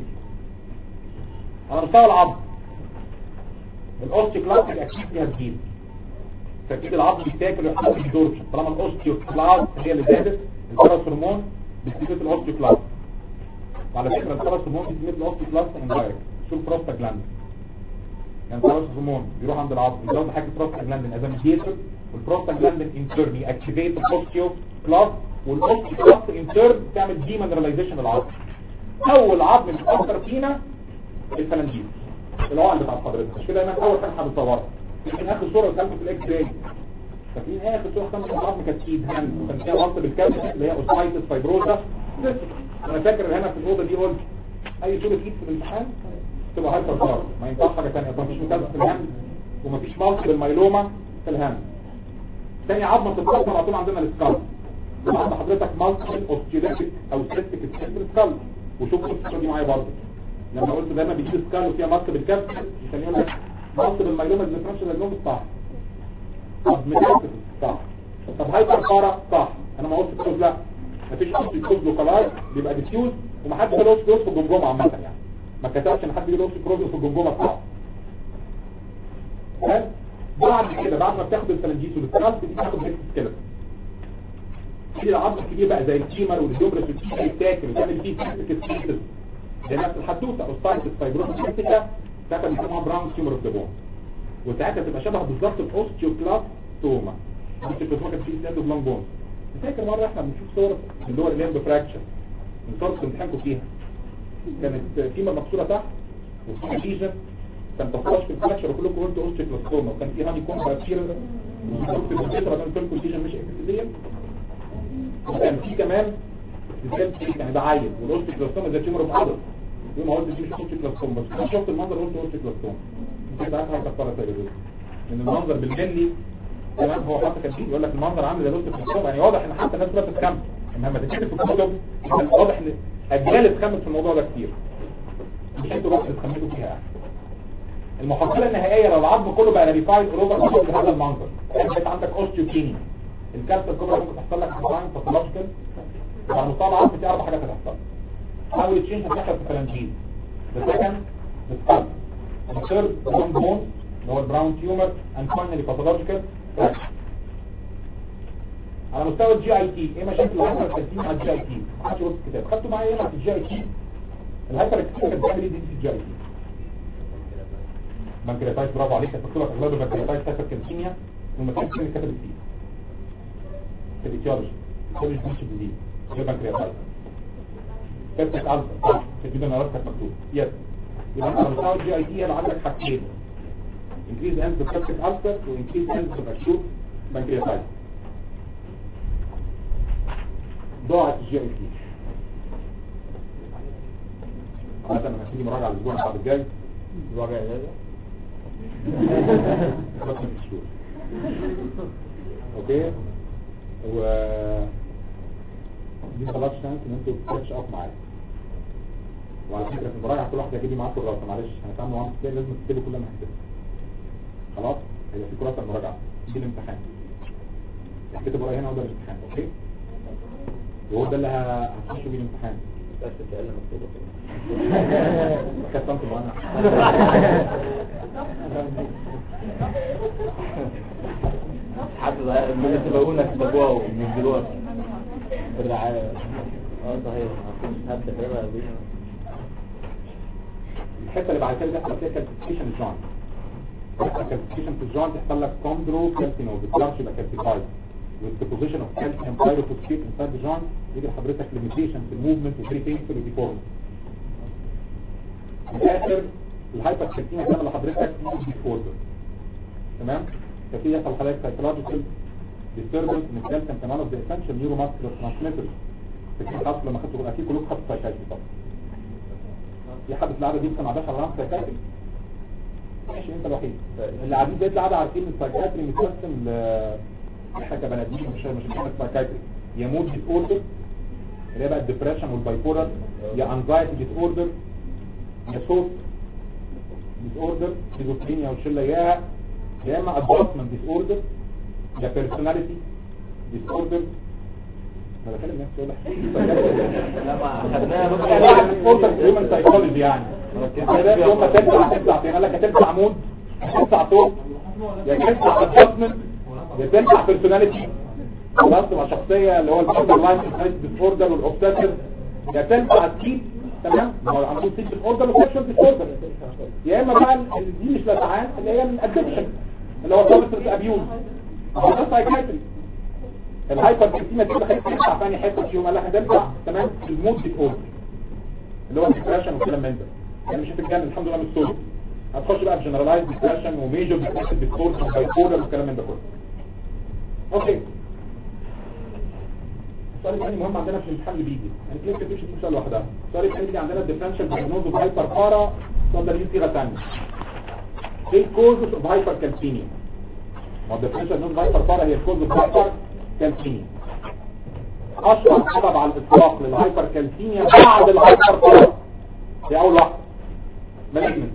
على مستوى العظم الاوستيوكلاست اكيد هتزيد فاكيد العظم بيتاكل ويحصل ابزوربشن طالما الاوستيوكلاست هي اللي زادت الكاروس هرمون بيستميت الاوستيوكلاست وعلى فكره الكاروس هرمون بيستميت الاوستيوكلاست اندايركت شو البروستاجلاند يعني الكاروس هرمون بيروح عند العظم يزود حاجه البروستاجلاندين از ميديتور والبروستاجلاندين انترن ياكتيفيت الاوستيوكلاست والاوستيوكلاست انترن تعمل ديمينراليزيشن للعظم اول عظم بيتاثر فينا الفلانجيز العقل بتاع حضرتك مش كده دايما اول حاجه هنصورها يمكن اخر صوره قدامكم في الاكس راي فاكرين اخر صوره خمس العظم كانت ايد هاند وكان فيها غلطه بالكبد اللي هي اوستايتس فايبروزا انا فاكر هنا في الاوضه دي قلت اي صوره ايد في الامتحان تبقى هايبر بار ما ينفعش حاجه ثانيه ما فيش مكبس في الهاند ومفيش مالتي بالمايلوما في الهاند ثاني عظمه بتتكسر على طول عندنا السكال عند حضرتك مالتي اوستيوليتيك او سيستيك سكال وشوف الصوره دي معايا برضه لما قلت دايما بيجيب سكال وفيها ماسك بالكبد عشان يقول لك ماسك بالميلوما الديفرنشال النوم صح طب متاسف صح طب هايبر بارا صح انا ما قلتش كوز لا مفيش اوستي كوز لوكالايز بيبقى ديفيوز ومحدش له اوستي كوز في الجمجمه عامه يعني ما كتبش ان حد يجي له اوستي كوز في الجمجمه بتاعته فاهم بعد كده بعد ما بتاخد الفلانجيس والسكالب دي بتاخد هيك سكيلت في العظم الكبير بقى زي الكيمر والهيومرس والتيشي يتاكل وتعمل فيه سيستيك سكيلت ده نفس الحدوته اوستايتس فايبروسيس سيستيكا ساعتها بيسموها براون تيومر اوف ذا بون وساعتها تبقى شبه بالظبط الاوستيوكلاستوما الاوستيوكلاستوما كانت في سيندو بلونج بون فاكر مره احنا بنشوف صور اللي هو الليمب فراكشر من صور كنت امتحانكم فيها كانت فيما مكسوره تحت وفي ليجن كان تصلاش في الفراكشر وكلكم قلتوا اوستيوكلاستوما وكان في هاني كوم بكتير وكنت في الفكره كان كلكم ليجن مش اكسيديا وكان في كمان السيلف يعني ده عيل والاوستيوكلاستوما ده تيومر اوف ادلت يوم ما قلت دي مش اوستيوكلاستوما بس انا شفت المنظر قلت اوستيوكلاستوما انت عارف هتكفرها زي كده ان المنظر بالملي تمام هو حتى كان فيه يقول لك المنظر عامل زي الاوستيوكلاستوما يعني واضح ان حتى الناس كلها بتتخمس انها ما تكتب في الكتب واضح ان اجيال اتخمس في الموضوع ده كتير مش انتوا بس بتخمسوا فيها يعني المحصله النهائيه لو العظم كله بقى ريفايد اوفر بهذا المنظر انت عندك اوستيوكينيا الكارثه الكبرى ممكن تحصل لك ديزاين باثولوجيكال وعلى مستوى العظم في اربع حاجات هتحصل اول تشينج هتحصل في الفلانجيز the second the skull the third bone bone اللي هو البراون تيومر and finally pathological fracture على مستوى الجي اي تي ايه مشاكل الهايبر اكتيفيتي مع الجي اي تي ما حدش يقول الكتاب خدتوا معايا ايه مع الجي اي تي الهايبر اكتيفيتي كانت بتعمل ايه دي في الجي اي تي بنكرياتايتس برافو عليك كانت مكتوبه في اغلب البنكرياتايتس هايبر كالسيميا والمكان الثاني كتبت فيه في الايتيولوجي الايتيولوجي مش ديزيز هي بنكرياتايتس كابتك ألسر صح في الجبنة نراس كانت مكتوب يس يبقى انت لما بتاخد جي اي تي يبقى عندك حاجتين increase ends of septic ulcer و increase ends of acute pancreatitis ضاعت الجي اي تي عادة انا هتيجي مراجعة الاسبوع اللي بعد الجاي
الوجع ده
خلاص من الشهور اوكي و دي خلاص شانس ان انتوا تكاتش اب معايا وعلى فكره في المراجعه كل واحد هيجيب لي معاه كراسه معلش هنتعامل معاهم ازاي لازم تكتبوا كل ما هكتبه خلاص هيبقى في كراسه المراجعه دي الامتحان اكتبوا ورايا هنا وده الامتحان اوكي وهو ده اللي ه- هتخشوا بيه الامتحان
بس تقل مكتوبة كده
كتمت معانا
حد ضايق من سبقونا كتبوها وبينزلوها بالرعاية اه صحيح حد كتبها دي
الحته اللي بعد كده بيحصل فيها كالسيفيكيشن الجوينت بيحصل كالسيفيكيشن في الجوينت يحصل لك كوندرو كالسينوز الجارش يبقى كالسيفايد والديبوزيشن اوف كالسيوم بايروفوسفيت انسايد ذا جوينت يجي لحضرتك ليميتيشن في الموفمنت وفري بينفول وديفورم في الاخر الهايبر كالسيميا بتعمل لحضرتك ديسوردر تمام ففي يحصل حضرتك سايكولوجيكال disturbance من الكالسيوم كمان اوف ذا اسينشال نيورو ماسكولار ترانسميترز فكره خاص لما خدتوا اكيد كلكم خدتوا سايكايتري طبعا في حد في العاده دي كان عندها شغلان سايكايتري ماشي انت الوحيد اللي قاعدين زي العاده عارفين ان السايكايتري متقسم ل احنا كبني ادمين مش مش مش سايكايتري يا مود ديس اوردر اللي هي بقى الديبريشن والبايبولار يا انزايتي ديس اوردر يا صوت ديس اوردر سيزوفرينيا والشله اياها يا اما ادجستمنت ديس اوردر يا بيرسوناليتي ديس اوردر انا بكلم نفسي ولا
لما خدناها بقى
يعني واحد اوردر هيومن سايكولوجي يعني كده يوم ما تطلع تطلع فين قال لك هتطلع مود هتطلع صوت يا تطلع ادجستمنت يا تطلع بيرسوناليتي خلاص تبقى شخصيه اللي هو البوردر لاين ديس اوردر والاوبسيسيف يا تطلع تيب تمام ما هو عندهم تيب ديس اوردر وسيكشوال ديس اوردر يا اما بقى ال- دي مش لسعان اللي هي الادكشن اللي هو سبستنس ابيوز هو ده سايكايتري الهايبر كالسيميا دي خليك تدفع ثاني حته فيهم قال لك هتدفع تمام المود ديس اوردر اللي هو الديبريشن والكلام من ده يعني مش هتتجنن الحمد لله مش سوري هتخش بقى في جنرالايز ديبريشن وميجور ديبريشن ديسورد وبايبولر والكلام من ده كله اوكي السؤال الثاني مهم عندنا في الامتحان اللي بيجي يعني كليك كتبش دي سؤال لوحدها السؤال الثاني بيجي عندنا الديفرنشال دايجنوز اوف هايبر بارا السؤال ده ليه صيغه ثانيه ايه الكوزز اوف هايبر كالسيميا ما الديفرنشال دايجنوز هايبر بارا هي الكوز اوف هايبر كالسيميا اشهر سبب على الاطلاق للهايبر كالسيميا بعد الهايبر بارا دي اول واحده مالجنت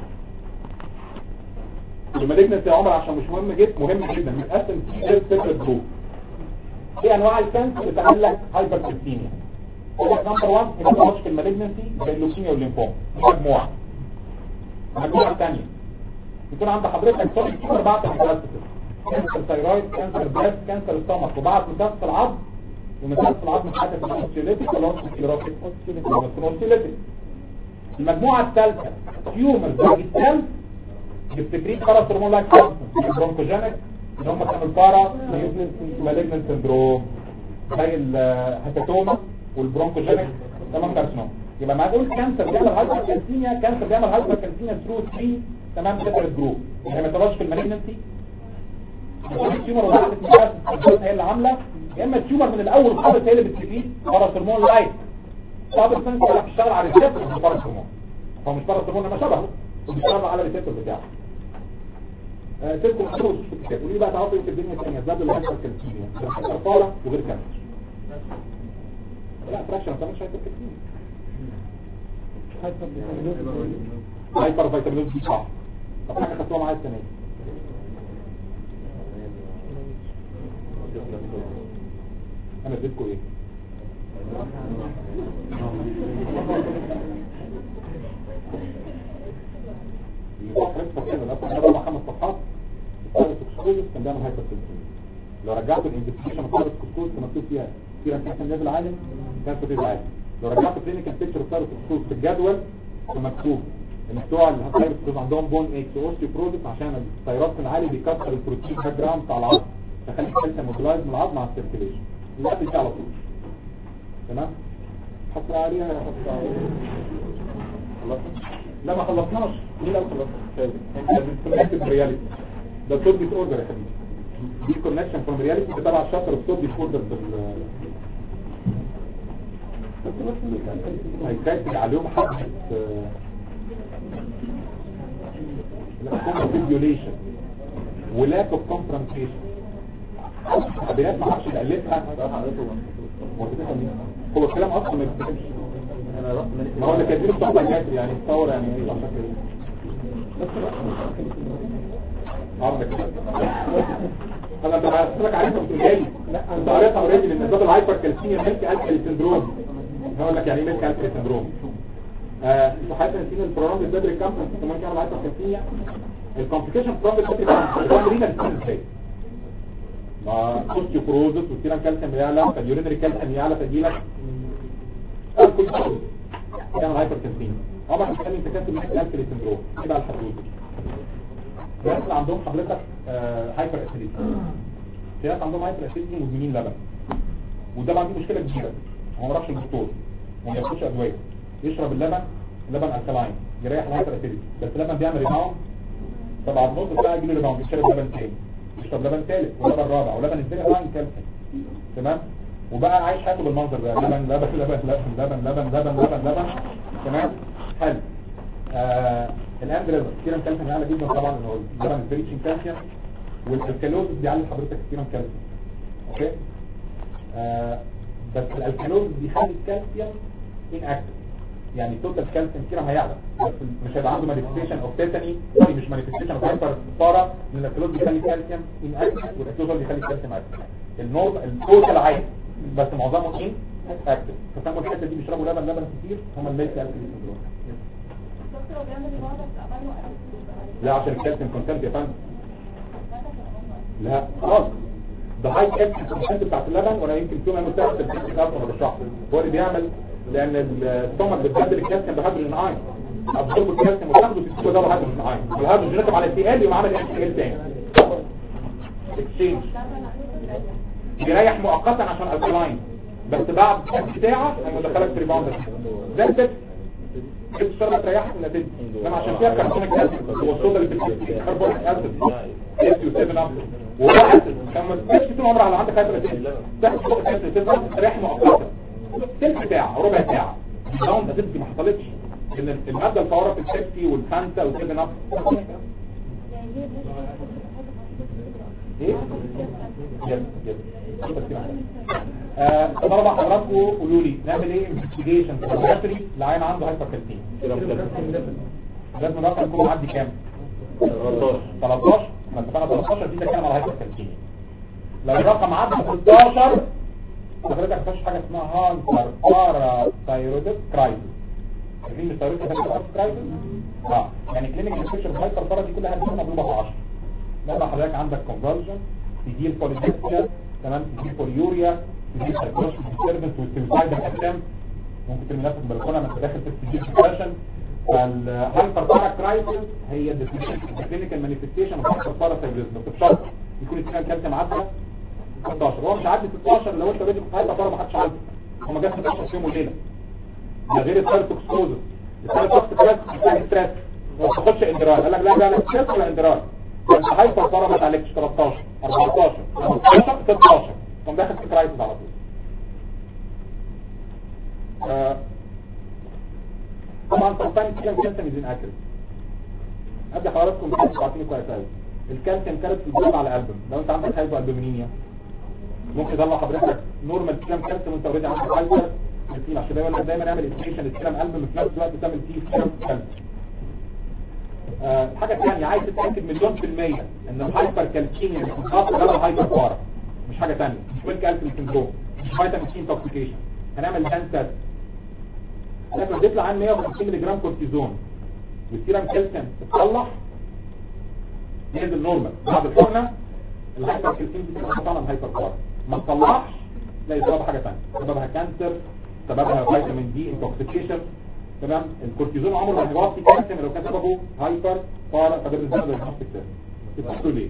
المالجنت يا عمر عشان مش مهم جدا مهم جدا متقسم في سيبريت جروب ايه انواع الكانسر اللي بتعمل لك هايبر كالسيميا نمبر 1 هي في المالجنسي زي اللوكيميا والليمفوما دي مجموعه المجموعه الثانيه يكون عند حضرتك سوليد تيومر بعد الميتاستاسيس كانسر ثايرويد كانسر بريست كانسر ستومك وبعد ميتاستاسيس العظم وميتاستاسيس العظم حاجه اسمها اوستيوليتيك ولا اوستيوليتيك اوستيوليتيك المجموعه الثالثه تيومر زي السيل بتكريت باراسيرمون لايك برونكوجينيك اللي هم كانوا البارا مالجنت سندروم زي الهيباتوما والبرونكوجينيك تمام كارسينوم يبقى ما نقول كانسر بيعمل هايبر كالسيميا كانسر بيعمل هايبر كالسيميا ثرو 3 تمام سيبريت جروب يعني ما تبقاش في المالجنسي التيومر وبعد التيومر هي اللي عامله يا اما التيومر من الاول خالص هي اللي بتكريت باراسيرمون لايك طب السنس اللي بتشتغل على الريسبتور مش باراسيرمون هو مش باراسيرمون انما شبهه وبيشتغل على الريسبتور بتاعه تلكم حروف في الكتاب وليه بقى تعرفوا يمكن الدنيا الثانيه زاد الهايبر كالسيميا الفارة وغير كانسر لا فراكشن ما تعملش هايبر كالسيميا هايبر فيتامينوز دي صح طب حاجه خدتوها معايا السنه دي انا اديتكم ايه خمس صفحات التوكسيكوزيس كان بيعمل هايبر لو رجعت الانفستيجيشن بتاع التوكسيكوزيس كان مكتوب فيها كيران كان ليفل عالي كان سوتيز عالي لو رجعت كلينيكال بيكتشر بتاع التوكسيكوزيس في الجدول كان مكتوب ان بتوع الهايبرتروفيز عندهم بون اكس اوستيوبروزس عشان الثيروكسين العالي بيكسر البروتين باك جراوند بتاع العظم فخلي الكالسيوم موبلايز من العظم مع السيركيليشن الوقت دي على طول تمام حط عليها حط عليها خلصنا لا ما خلصناش مين لو خلصنا انت بتكونكت برياليتي ده صوت ديس اوردر يا حبيبي دي كونكشن فروم رياليتي تبع الشابتر اوف صوت ديس اوردر في هيكتب عليهم حبة فيديوليشن ولاك اوف كونفرونتيشن تعبيرات ما اعرفش الالفها هو الكلام اصلا ما يتكلمش
انا رحت من
ما هو اللي كاتبينه بتاع الجاتر يعني تصور يعني ايه عشان كده عندك انا انت هسألك عليها بتقول لي لا انت قريتها اوريدي لان ده الهايبر كالسيميا ميلك الكالي سندروم هقول لك يعني ايه ميلك الكالي سندروم آه في حالة نسينا البرونج البدري كامبنس كمان كان الهايبر كالسيميا الكومبليكيشن برونج البدري كامبنس ده مرينا بتكون ازاي ما اوستيوبروزس والسيرم كالسيوم يعلى فاليورينري كالسيوم يعلى فيجيلك كل شيء كان الهايبر كالسيميا عمرك بتتكلم تكتب ميلك الكالي سندروم ايه بقى الحدود الناس اللي عندهم حضرتك آه هايبر اسيديتي في ناس عندهم هايبر اسيديتي مدمنين لبن وده بقى عندي مشكله كبيره هو ما راحش للدكتور وما ياخدش ادويه يشرب اللبن اللبن الكلاين يريح الهايبر اسيديتي بس اللبن بيعمل ريباوند طبعا نص ساعه يجي له ريباوند يشرب لبن تاني يشرب لبن ثالث ولبن رابع ولبن الدنيا لاين كالسيوم تمام وبقى عايش حياته بالمنظر ده لبن لبن لبن لبن لبن لبن لبن لبن لبن تمام حلو آه الان ده كتير كالسيوم يعلى جدا طبعا ان هو اللبن الفريتشن كالسيوم والالكالوز بيعلي حضرتك كتير كالسيوم اوكي آه بس الالكالوز بيخلي الكالسيوم ان اكتف يعني توتال كالسيوم كتير هيعلى بس مش هيبقى عنده مانيفستيشن اوف تيتاني سوري مش مانيفستيشن اوف هايبر بارا لان الالكالوز بيخلي الكالسيوم ان اكتف والالكالوز بيخلي الكالسيوم اكتف النورم التوتال عادي بس معظمه ان اكتف فسموا الحته دي بيشربوا لبن لبن كتير هم الميلك الكالي سندروم لا عشان الكالسيوم كونتنت يا فندم لا خالص ده هاي كالسيوم كونتنت بتاعت اللبن وانا يمكن فيهم انا مستعد الكالسيوم اصلا ما بشرحه هو اللي بيعمل لان الستومك بتبدل الكالسيوم بهيدروجين ايون ابسورب الكالسيوم وتاخده تكتبه ده بهيدروجين ايون الهيدروجين يركب على السي ال يقوم عامل اتش ال تاني اكسشينج يريح مؤقتا عشان الكلاين بس بعد ساعه هيدخلك في ريباوند زي البيت كنت الشربة تريحك من النتيجة لما عشان فيها كربونيك اسيد هو الصودا اللي في الكربونيك اسيد اسيد وسيفن اب وواحد لما تمشي طول عمرها على عندك هايبر اسيد تاخد فوق اسيد وسيفن اب تريح مؤقتا تلت ساعة ربع ساعة الراوند اسيد دي ما حصلتش ان المادة الفورة في السيفتي والفانتا والسيفن اب ايه؟ يس يس آه طب اربع حضراتكم قولوا لي نعمل ايه انفستيجيشن سيرجري لعين عنده هايبر كالسيم لازم الرقم يكون معدي كام 13 13 ما اتفقنا 13 دي بتتكلم على هايبر كالسيم لو الرقم عدى 16 حضرتك ما فيش حاجه اسمها هانتر بارا ثايرويد كرايسيس فاكرين الثايرويد كرايسيس اه يعني كلينيكال انفكشن هايبر بارا دي كلها هتكون مضروبه في 10 لما حضرتك عندك كونفرجن تجيل بوليدكتيا تمام تجيل بوليوريا تجيل سايكوشن ديستربنس والسيوسايد الاكتام ممكن ترمي نفسك بالكونه ما انت داخل في السجيل ديبريشن فالهايبر بارا كرايسيس هي الكلينيكال مانيفستيشن اوف هايبر بارا ثايرويدزم بس بشرط يكون الكلام كالسيوم عدى 16 هو مش عدى 16 لو انت بادئ في هايبر بارا ما حدش عدى هو ما جاش 16 في يوم وليله ده غير السايتوكسوزس السايتوكسوزس بتاع ستريس ما تاخدش اندرال قال لك لا لا لا ستريس ولا اندرال انت هايبر بارا ما تعالجش 13 14 15 16 قام داخل في كرايسيس على طول آه. طبعا سلطان الكلام كالسيوم يزين اكل ابدا حضراتكم بتعرفوا عارفين كويس قوي الكالسيوم كانت بتزود على الالبوم لو انت عندك هايبو البومينيا ممكن يطلع حضرتك نورمال كلام كالسيوم وانت اوريدي عندك هايبر كالسيوم عشان دايما دايما نعمل استيشن الكلام البوم في نفس الوقت تعمل فيه كلام كالسيوم حاجة ثانية عايز تتأكد مليون في المية ان الهايبر كالسيميا اللي بتتخاط ده الهايبر بارا مش حاجة ثانية مش ويل كالسيوم سندروم مش فيتامين سي انتوكسيكيشن هنعمل دان تيست لما بيطلع عن 150 ملي جرام كورتيزون والسيرم كالسيوم تتصلح ينزل نورمال بعد الحقنة الهايبر كالسيميا دي بتبقى طالعة الهايبر بارا ما تصلحش لا سببها حاجة ثانية سببها كانسر سببها فيتامين دي انتوكسيكيشن تمام الكورتيزون عمره ما هيغطي كالسيوم لو كان سببه هايبر بارا فده بالنسبه لنا دايجنوستيك تيست بتقولوا ليه؟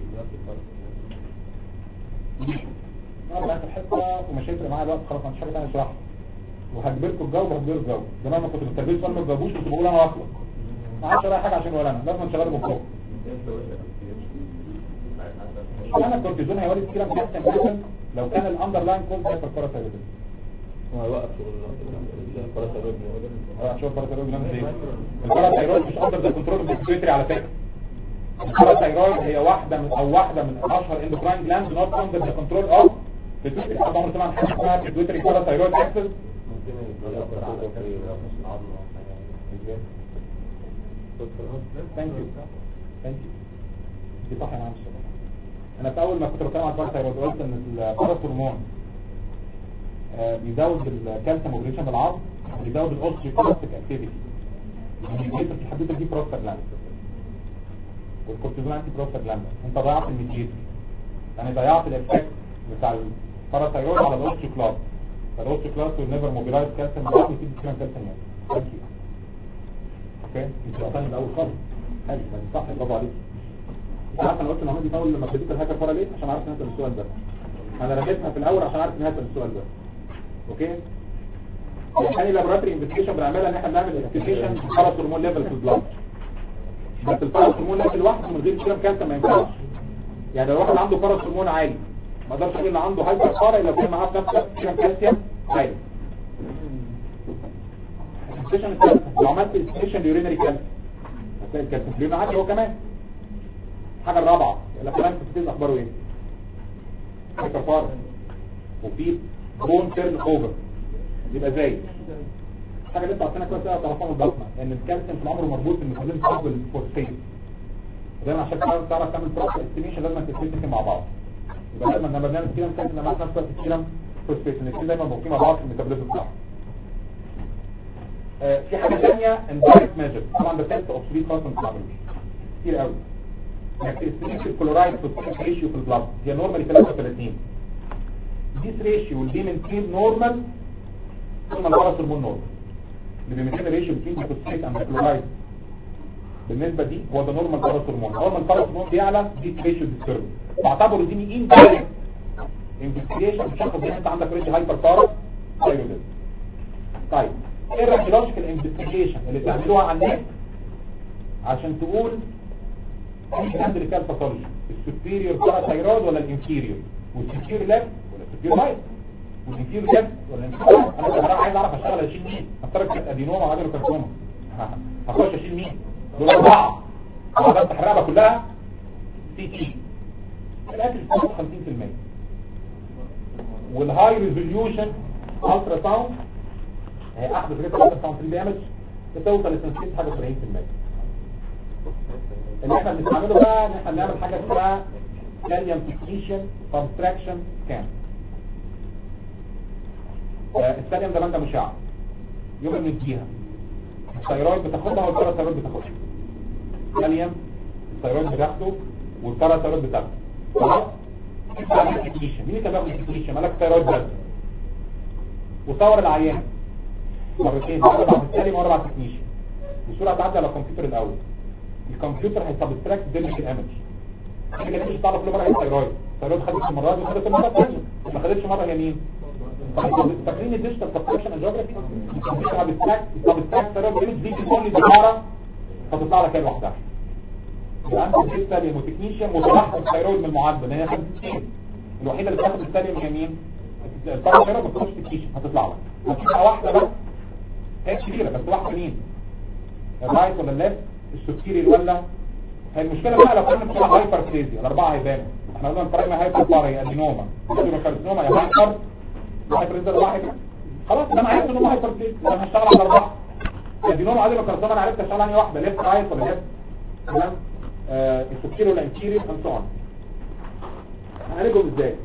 انا اخر حصه ومش هيفرق معايا الوقت خلاص مش حاجه ثانيه اشرحها وهجبركم الجو وهجبركم الجو زمان ما كنت بتربيه سؤال ما تجاوبوش كنت بقول انا واخلص ما عادش الاقي حاجه عشان ولا انا لازم نشغل مخكم انا الكورتيزون هيولد كيرم كالسيوم مثلا لو كان الاندرلاين كوز هايبر باراسايرويدزم
هو وقف الباراسايرويد
اه شوف الباراسايرويد بيعمل ازاي الباراسايرويد مش اندر ذا كنترول اوف البيتري على فكره الباراسايرويد هي واحده من او واحده من اشهر اندوكراين جلاند نوت اندر ذا كنترول اوف البيتري حد عمره سمع حاجه اسمها البيتري باراسايرويد اكسس ثانك يو ثانك يو دي صح يا معلم انا في اول ما كنت بتكلم عن الباراسايرويد قلت ان الباراس هرمون آه، بيزود الكالسيوم اوبريشن بالعظم بيزود الاوستريكولاستيك اكتيفيتي الجيتر في الحدوته دي بروستاجلاند والكورتيزون انتي بروستاجلاند انت ضيعت الميديتر يعني ضيعت الافكت بتاع الباراثايرويد على الاوستريكلاس فالاوستريكلاس والنيفر موبيلايز كالسيوم العظم يبتدي يتكلم كالسيوم يعني ثانك يو اوكي انت قطعني الاول خالص حلو ده صح برافو عليك انت عارف انا قلت ان عملت اول لما ابتديت الهاكر فورا ليه عشان عارف ان هسال السؤال ده انا رميتها في الاول عشان عارف ان هسال السؤال ده اوكي يعني لابوراتوري انفستيجيشن بنعملها ان احنا بنعمل انفستيجيشن الباراث هرمون ليفل في البلاد بس الباراث هرمون ليفل لوحده من غير كلام كالسيوم ما ينفعش يعني لو واحد عنده باراث هرمون عالي ما اقدرش اقول ان عنده هايبر بارا الا لو كان معاه في نفس الوقت كلام كالسيوم عالي الانفستيجيشن الثالثه لو عملت انفستيجيشن يورينري كالسيوم هتلاقي الكالسيوم في اليورين عالي هو كمان الحاجه الرابعه الافلام في اخباره ايه هايبر بارا وفي بون تيرن اوفر يبقى زي الحاجه اللي انت عارفينها كويس قوي تعرفها من البطنه ان الكالسيوم في العمر مربوط بالميكانيزم صعب الفوسفيت دايما عشان تعرف تعرف تعمل بروسس استيميشن لازم تتفق مع بعض يبقى لازم لما بنعمل كيلم كالسيوم مع نفس الوقت كيلم فوسفيت الاثنين دايما مربوطين مع بعض في الميتابوليزم بتاعهم آه في حاجه ثانيه اندايركت ميجر طبعا ده تنس اوبسوليت خالص ما بتعملوش كتير قوي انك تستميت الكلورايد فوسفيت ريشيو في البلاد هي نورمالي 33 this ratio will be maintained normal ثم الفرس هرمون نورمال اللي بيمثل ريشيو بين الفوسفيت اند الكلورايد بالنسبه دي هو ده نورمال فرس هرمون نورمال فرس هرمون بيعلى دي ريشيو ديسترب تعتبر دي ان دايركت انفستيجيشن بشخص ان انت عندك ريدي هايبر بارا ثايرويد طيب ايه الراديولوجيكال انفستيجيشن اللي تعملوها على النت عشان تقول ايه عند اللي فيها الباثولوجي السوبيريور باراثايرويد ولا الانفيريور والسوبيريور ليفت ولا السوبيريور رايت والانفيريور ليفت ولا الانفيريور انا بصراحه عايز اعرف اشتغل اشيل مين افترض كانت ادينوما وعدم كارسوما هخش اشيل مين دول اربعه اقدر افتح الرقبه كلها سي تي الاكل 50% والهاي ريزوليوشن الترا ساوند هي احدث ريت الترا ساوند 3 دامج بتوصل لسنسيت حاجه 70% اللي احنا بنستعمله بقى ان احنا بنعمل حاجه اسمها كاليوم تكنيشن سبستراكشن سكان الساليوم ده ماده مشعه يوم ما نديها الثيرويد بتاخدها والباراثيرويد بتاخدها كاليوم الثيرويد بتاخده والباراثيرويد بتاخده خلاص بتعمل تكنيشن مين اللي كان بياخد التكنيشن مالك ثيرويد بس وصور العيان مرتين مره بعد الساليوم ومره بعد التكنيشن والصوره هتعدي على الكمبيوتر الاول الكمبيوتر هيسبستراكت ديجيتال ايمج حاجه مش طالعه كل مره هي الثيرويد الثيرويد خدت المره دي وخدت المره الثانيه ما خدتش مره هي مين فاكرين الديجيتال سبستراكشن اند جيوغرافي الكمبيوتر هيسبستراكت يسبستراكت ثيرويد ايمج دي كل دي فتطلع لك هي لوحدها يبقى انت جبت ساليوم وتكنيشن وطلعت الثيرويد من المعدل هي خدت اثنين الوحيده اللي بتاخد الساليوم هي مين الباراثيرويد ما بتاخدش تكنيشن هتطلع لك هتبقى واحده بس هي كبيره بس واحده مين الرايت ولا الليفت السوبيريور ولا هي المشكله بقى لو كنا بنتكلم هايبر بليزيا الاربعه هيبانوا احنا قلنا الفرق هايبر بارا يا ادينوما ادينوما كارسينوما يا هايبر هايبر ده واحد خلاص ده انا عرفت ان هو هايبر بليزيا انا هشتغل على اربعه ادينوما ادينوما كارسينوما انا عرفت اشتغل على واحده ليفت رايت ولا ليفت تمام آه السوبيريور ولا انتيريور اند سو اون هنعالجهم ازاي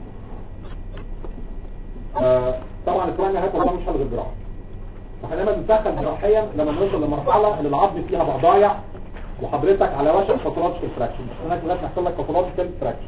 آه طبعا الكلام هايبر بارا مش حل غير جراحه احنا دايما بنسخن جراحيا لما نوصل لمرحله اللي العظم فيها بقى ضايع وحضرتك على وشك باثولوجيكال فراكشن هناك دلوقتي هيحصل لك باثولوجيكال فراكشن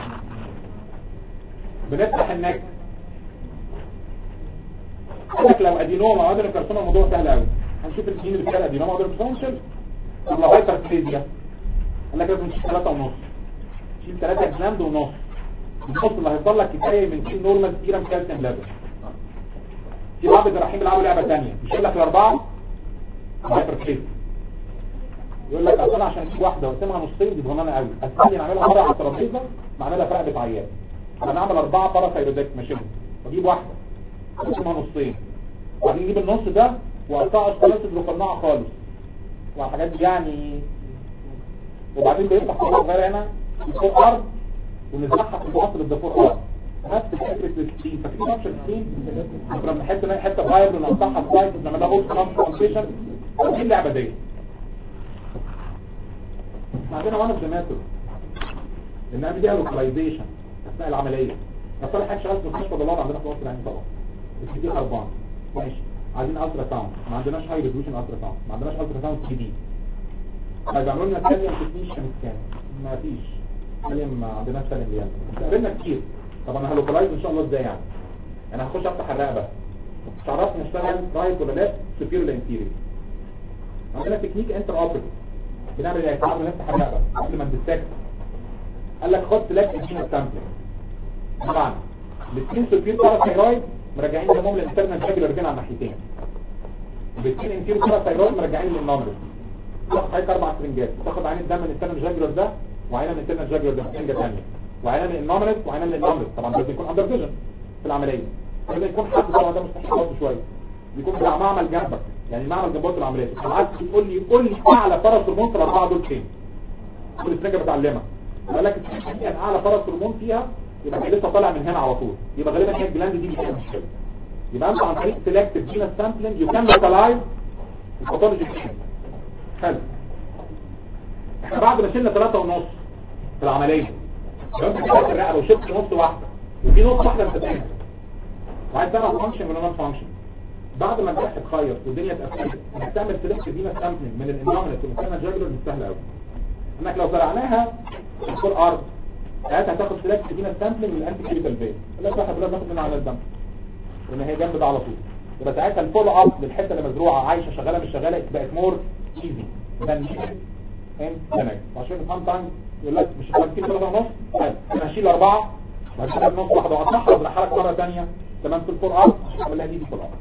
بنفتح النك لك لو ادينوما او ادينوكارسوما الموضوع سهل قوي هنشوف الاثنين اللي بتشيل ادينوما ودول بتنشل طب لو هايبربليزيا قال لك لازم تشيل 3 ونص شيل 3 جلاند ونص النص اللي هيفضل لك كفايه من شيل نورمال سيرم كالسيوم ليفل في بعض الجراحين بيلعبوا لعبه ثانيه يشيل لك الاربعه هايبربليزيا يقول لك اصل أنا عشان اجيب واحده واقسمها نصين دي ضمانه قوي اسهل نعملها مره على الترابيزه نعملها في رقبه عيان انا نعمل اربعه باراثايرويدكت ماشيهم واجيب واحده واقسمها نصين وبعدين اجيب النص ده واقطعه ثلاثه رقناعه خالص والحاجات دي يعني وبعدين بيفتح طبقه صغيره هنا فوق ارض ونزرعها في الوسط الدفور ارض نفس فكره السكين فاكرين نفس السكين كنا بنحط نلاقي حته فايبر ونقطعها سلايس ونعملها بوست كونسنتريشن دي اللعبه دي عندنا وانا في ماتر ان انا بديها لوكاليزيشن اثناء العمليه اصل حاجه شغال في مستشفى دولار عندنا في مصر يعني طبعا بس دي خربان ماشي عايزين الترا ساوند ما عندناش هاي ريزولوشن الترا ساوند ما عندناش الترا ساوند 3 دي هيعملوا لنا كاليوم تكنيشن سكان ما فيش كاليوم ما عندناش كاليوم يعني قابلنا كتير طب انا هلوكلايز ان شاء الله ازاي يعني انا هخش افتح الرقبه مش عرفت نشتغل رايت ولا ليفت سوبير ولا انتيريور عندنا تكنيك انتر اوبريت بنعمل ايه تعال نفتح الرقبه قبل ما نديتكت قال لك خد سلاك ادينا سامبلنج طبعا الاثنين سوبير باراثايرويد مرجعين لهم الانترنال جاجلر بين على الناحيتين الاثنين انتيريور باراثايرويد مرجعين للنمر تاخد حضرتك اربع سرنجات تاخد عين الدم من الانترنال جاجلر ده وعينه من الانترنال جاجلر ده سرنجه ثانيه وعينه من النمرس وعينه من النمرس طبعا لازم يكون اندر فيجن في العمليه لازم يكون حد طبعا ده مستحيل برضه شويه يكون بتاع معمل جنبك يعني المعمل جنبك العمليه طب عايز تقول لي قول لي اعلى فرس هرمون في الاربعه دول فين كل سرنجه بتعلمها قال لك كان اعلى فرس هرمون فيها يبقى كان لسه طالع من هنا على طول يبقى غالبا هي الجلاند دي مش فيها مشكله يبقى انت عن طريق سيلكتيف جينا سامبلنج يو كان لوكالايز الباثولوجي حلو احنا بعد ما شلنا ثلاثة ونص في العملية لو انت شلت الرقبة وشلت نص واحدة وفي نص واحدة انت تاني وعايز تعمل فانكشن ولا نون فانكشن بعد ما الجرح اتخيط والدنيا اتقفلت انك تعمل سيلكتيف جينا سامبلنج من الانومنت والمكانة جاجلر مش سهل قوي انك لو زرعناها في الكور ارض ساعتها هتاخد سيلكتيف جينا سامبلنج من الانتي كيميكال بيت لا احنا بناخد ناخد منها على الدم لان هي جنب ده على طول يبقى ساعتها الفولو اب للحته اللي مزروعه عايشه شغاله مش شغاله بقت مور ايزي ذان ان كونكت عشان سام تايم يقول لك مش هتعمل كده ثلاثه ونص طيب انا هشيل اربعه بعد كده نص واحده واقطعها وادخلك مره ثانيه تمام في الفول اب اعمل لها دي في الاب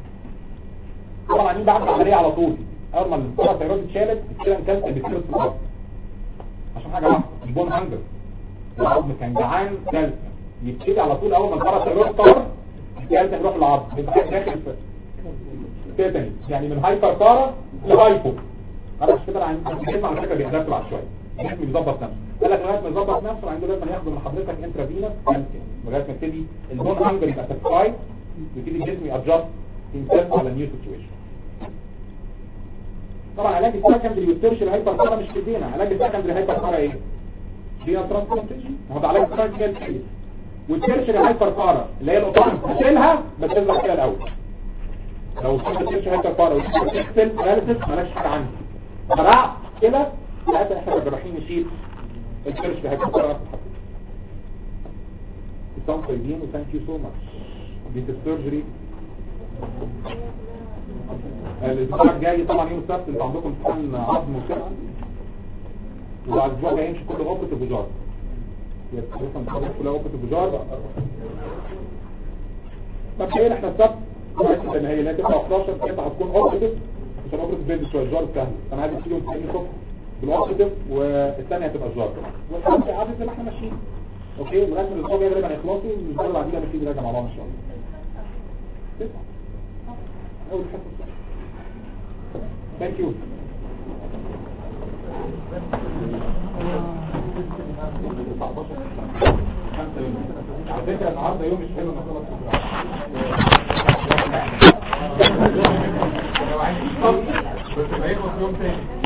طبعا عاملين بعد العمليه على طول اول ما الثيرويد اتشالت الكلام كانت بتكرر في الاب عشان حاجه واحده البون هانجر العظم كان جعان كالسيوم يبتدي على طول اول ما الباراسيرويد طار الكالسيوم يروح للعظم يبقى داخل في تيتاني يعني من هايبر بارا لهايبو انا مش كده عن الجسم على فكره بيهدف بعد شويه الجسم بيظبط نفسه قال لك لغايه ما يظبط نفسه عنده لازم ياخد من حضرتك انترافينوس كالسيوم لغايه ما يبتدي البون هانجر يبقى ساتسفايد يبتدي الجسم يادجست ينسلف على نيو سيتويشن طبعا علاج السكندري والترشري هايبر بارا مش في ايدينا علاج السكندري هايبر بارا ايه؟ دي ترانسبلانتيشن هو ده علاج السكندري والترشري هايبر بارا اللي هي القطعه هشيلها بس تطلع كده الاول لو شلت الترشري هايبر بارا وتكسل اناليسيس مالكش حاجه عندي زرعت كده ساعتها احنا رايحين نشيل الترشري هايبر بارا Some for you and thank you so much. This is surgery. الاسبوع الجاي طبعا يوم السبت انتوا عندكم امتحان عظم وكده وبعد الاسبوع الجاي يمشي كل غرفه الفجار يبقى نخلص كل غرفه الفجار مبدئيا احنا السبت عايز ان هي لا تبقى 11 كده هتكون اوبتيف عشان اوبتيف بيد شويه الجار سهل انا عايز اشيل يوم ثاني الصبح بالاوبتيف والثانيه هتبقى الجار والخمسه عادي زي ما احنا ماشيين اوكي لغايه ما الاسبوع الجاي غالبا هيخلصوا والاسبوع اللي بعديه ماشيين راجع مع بعض ان شاء الله تسعة. اول حصه Thank you. على فكرة النهارده يوم مش حلو نخلص بس ما يخلص يوم تاني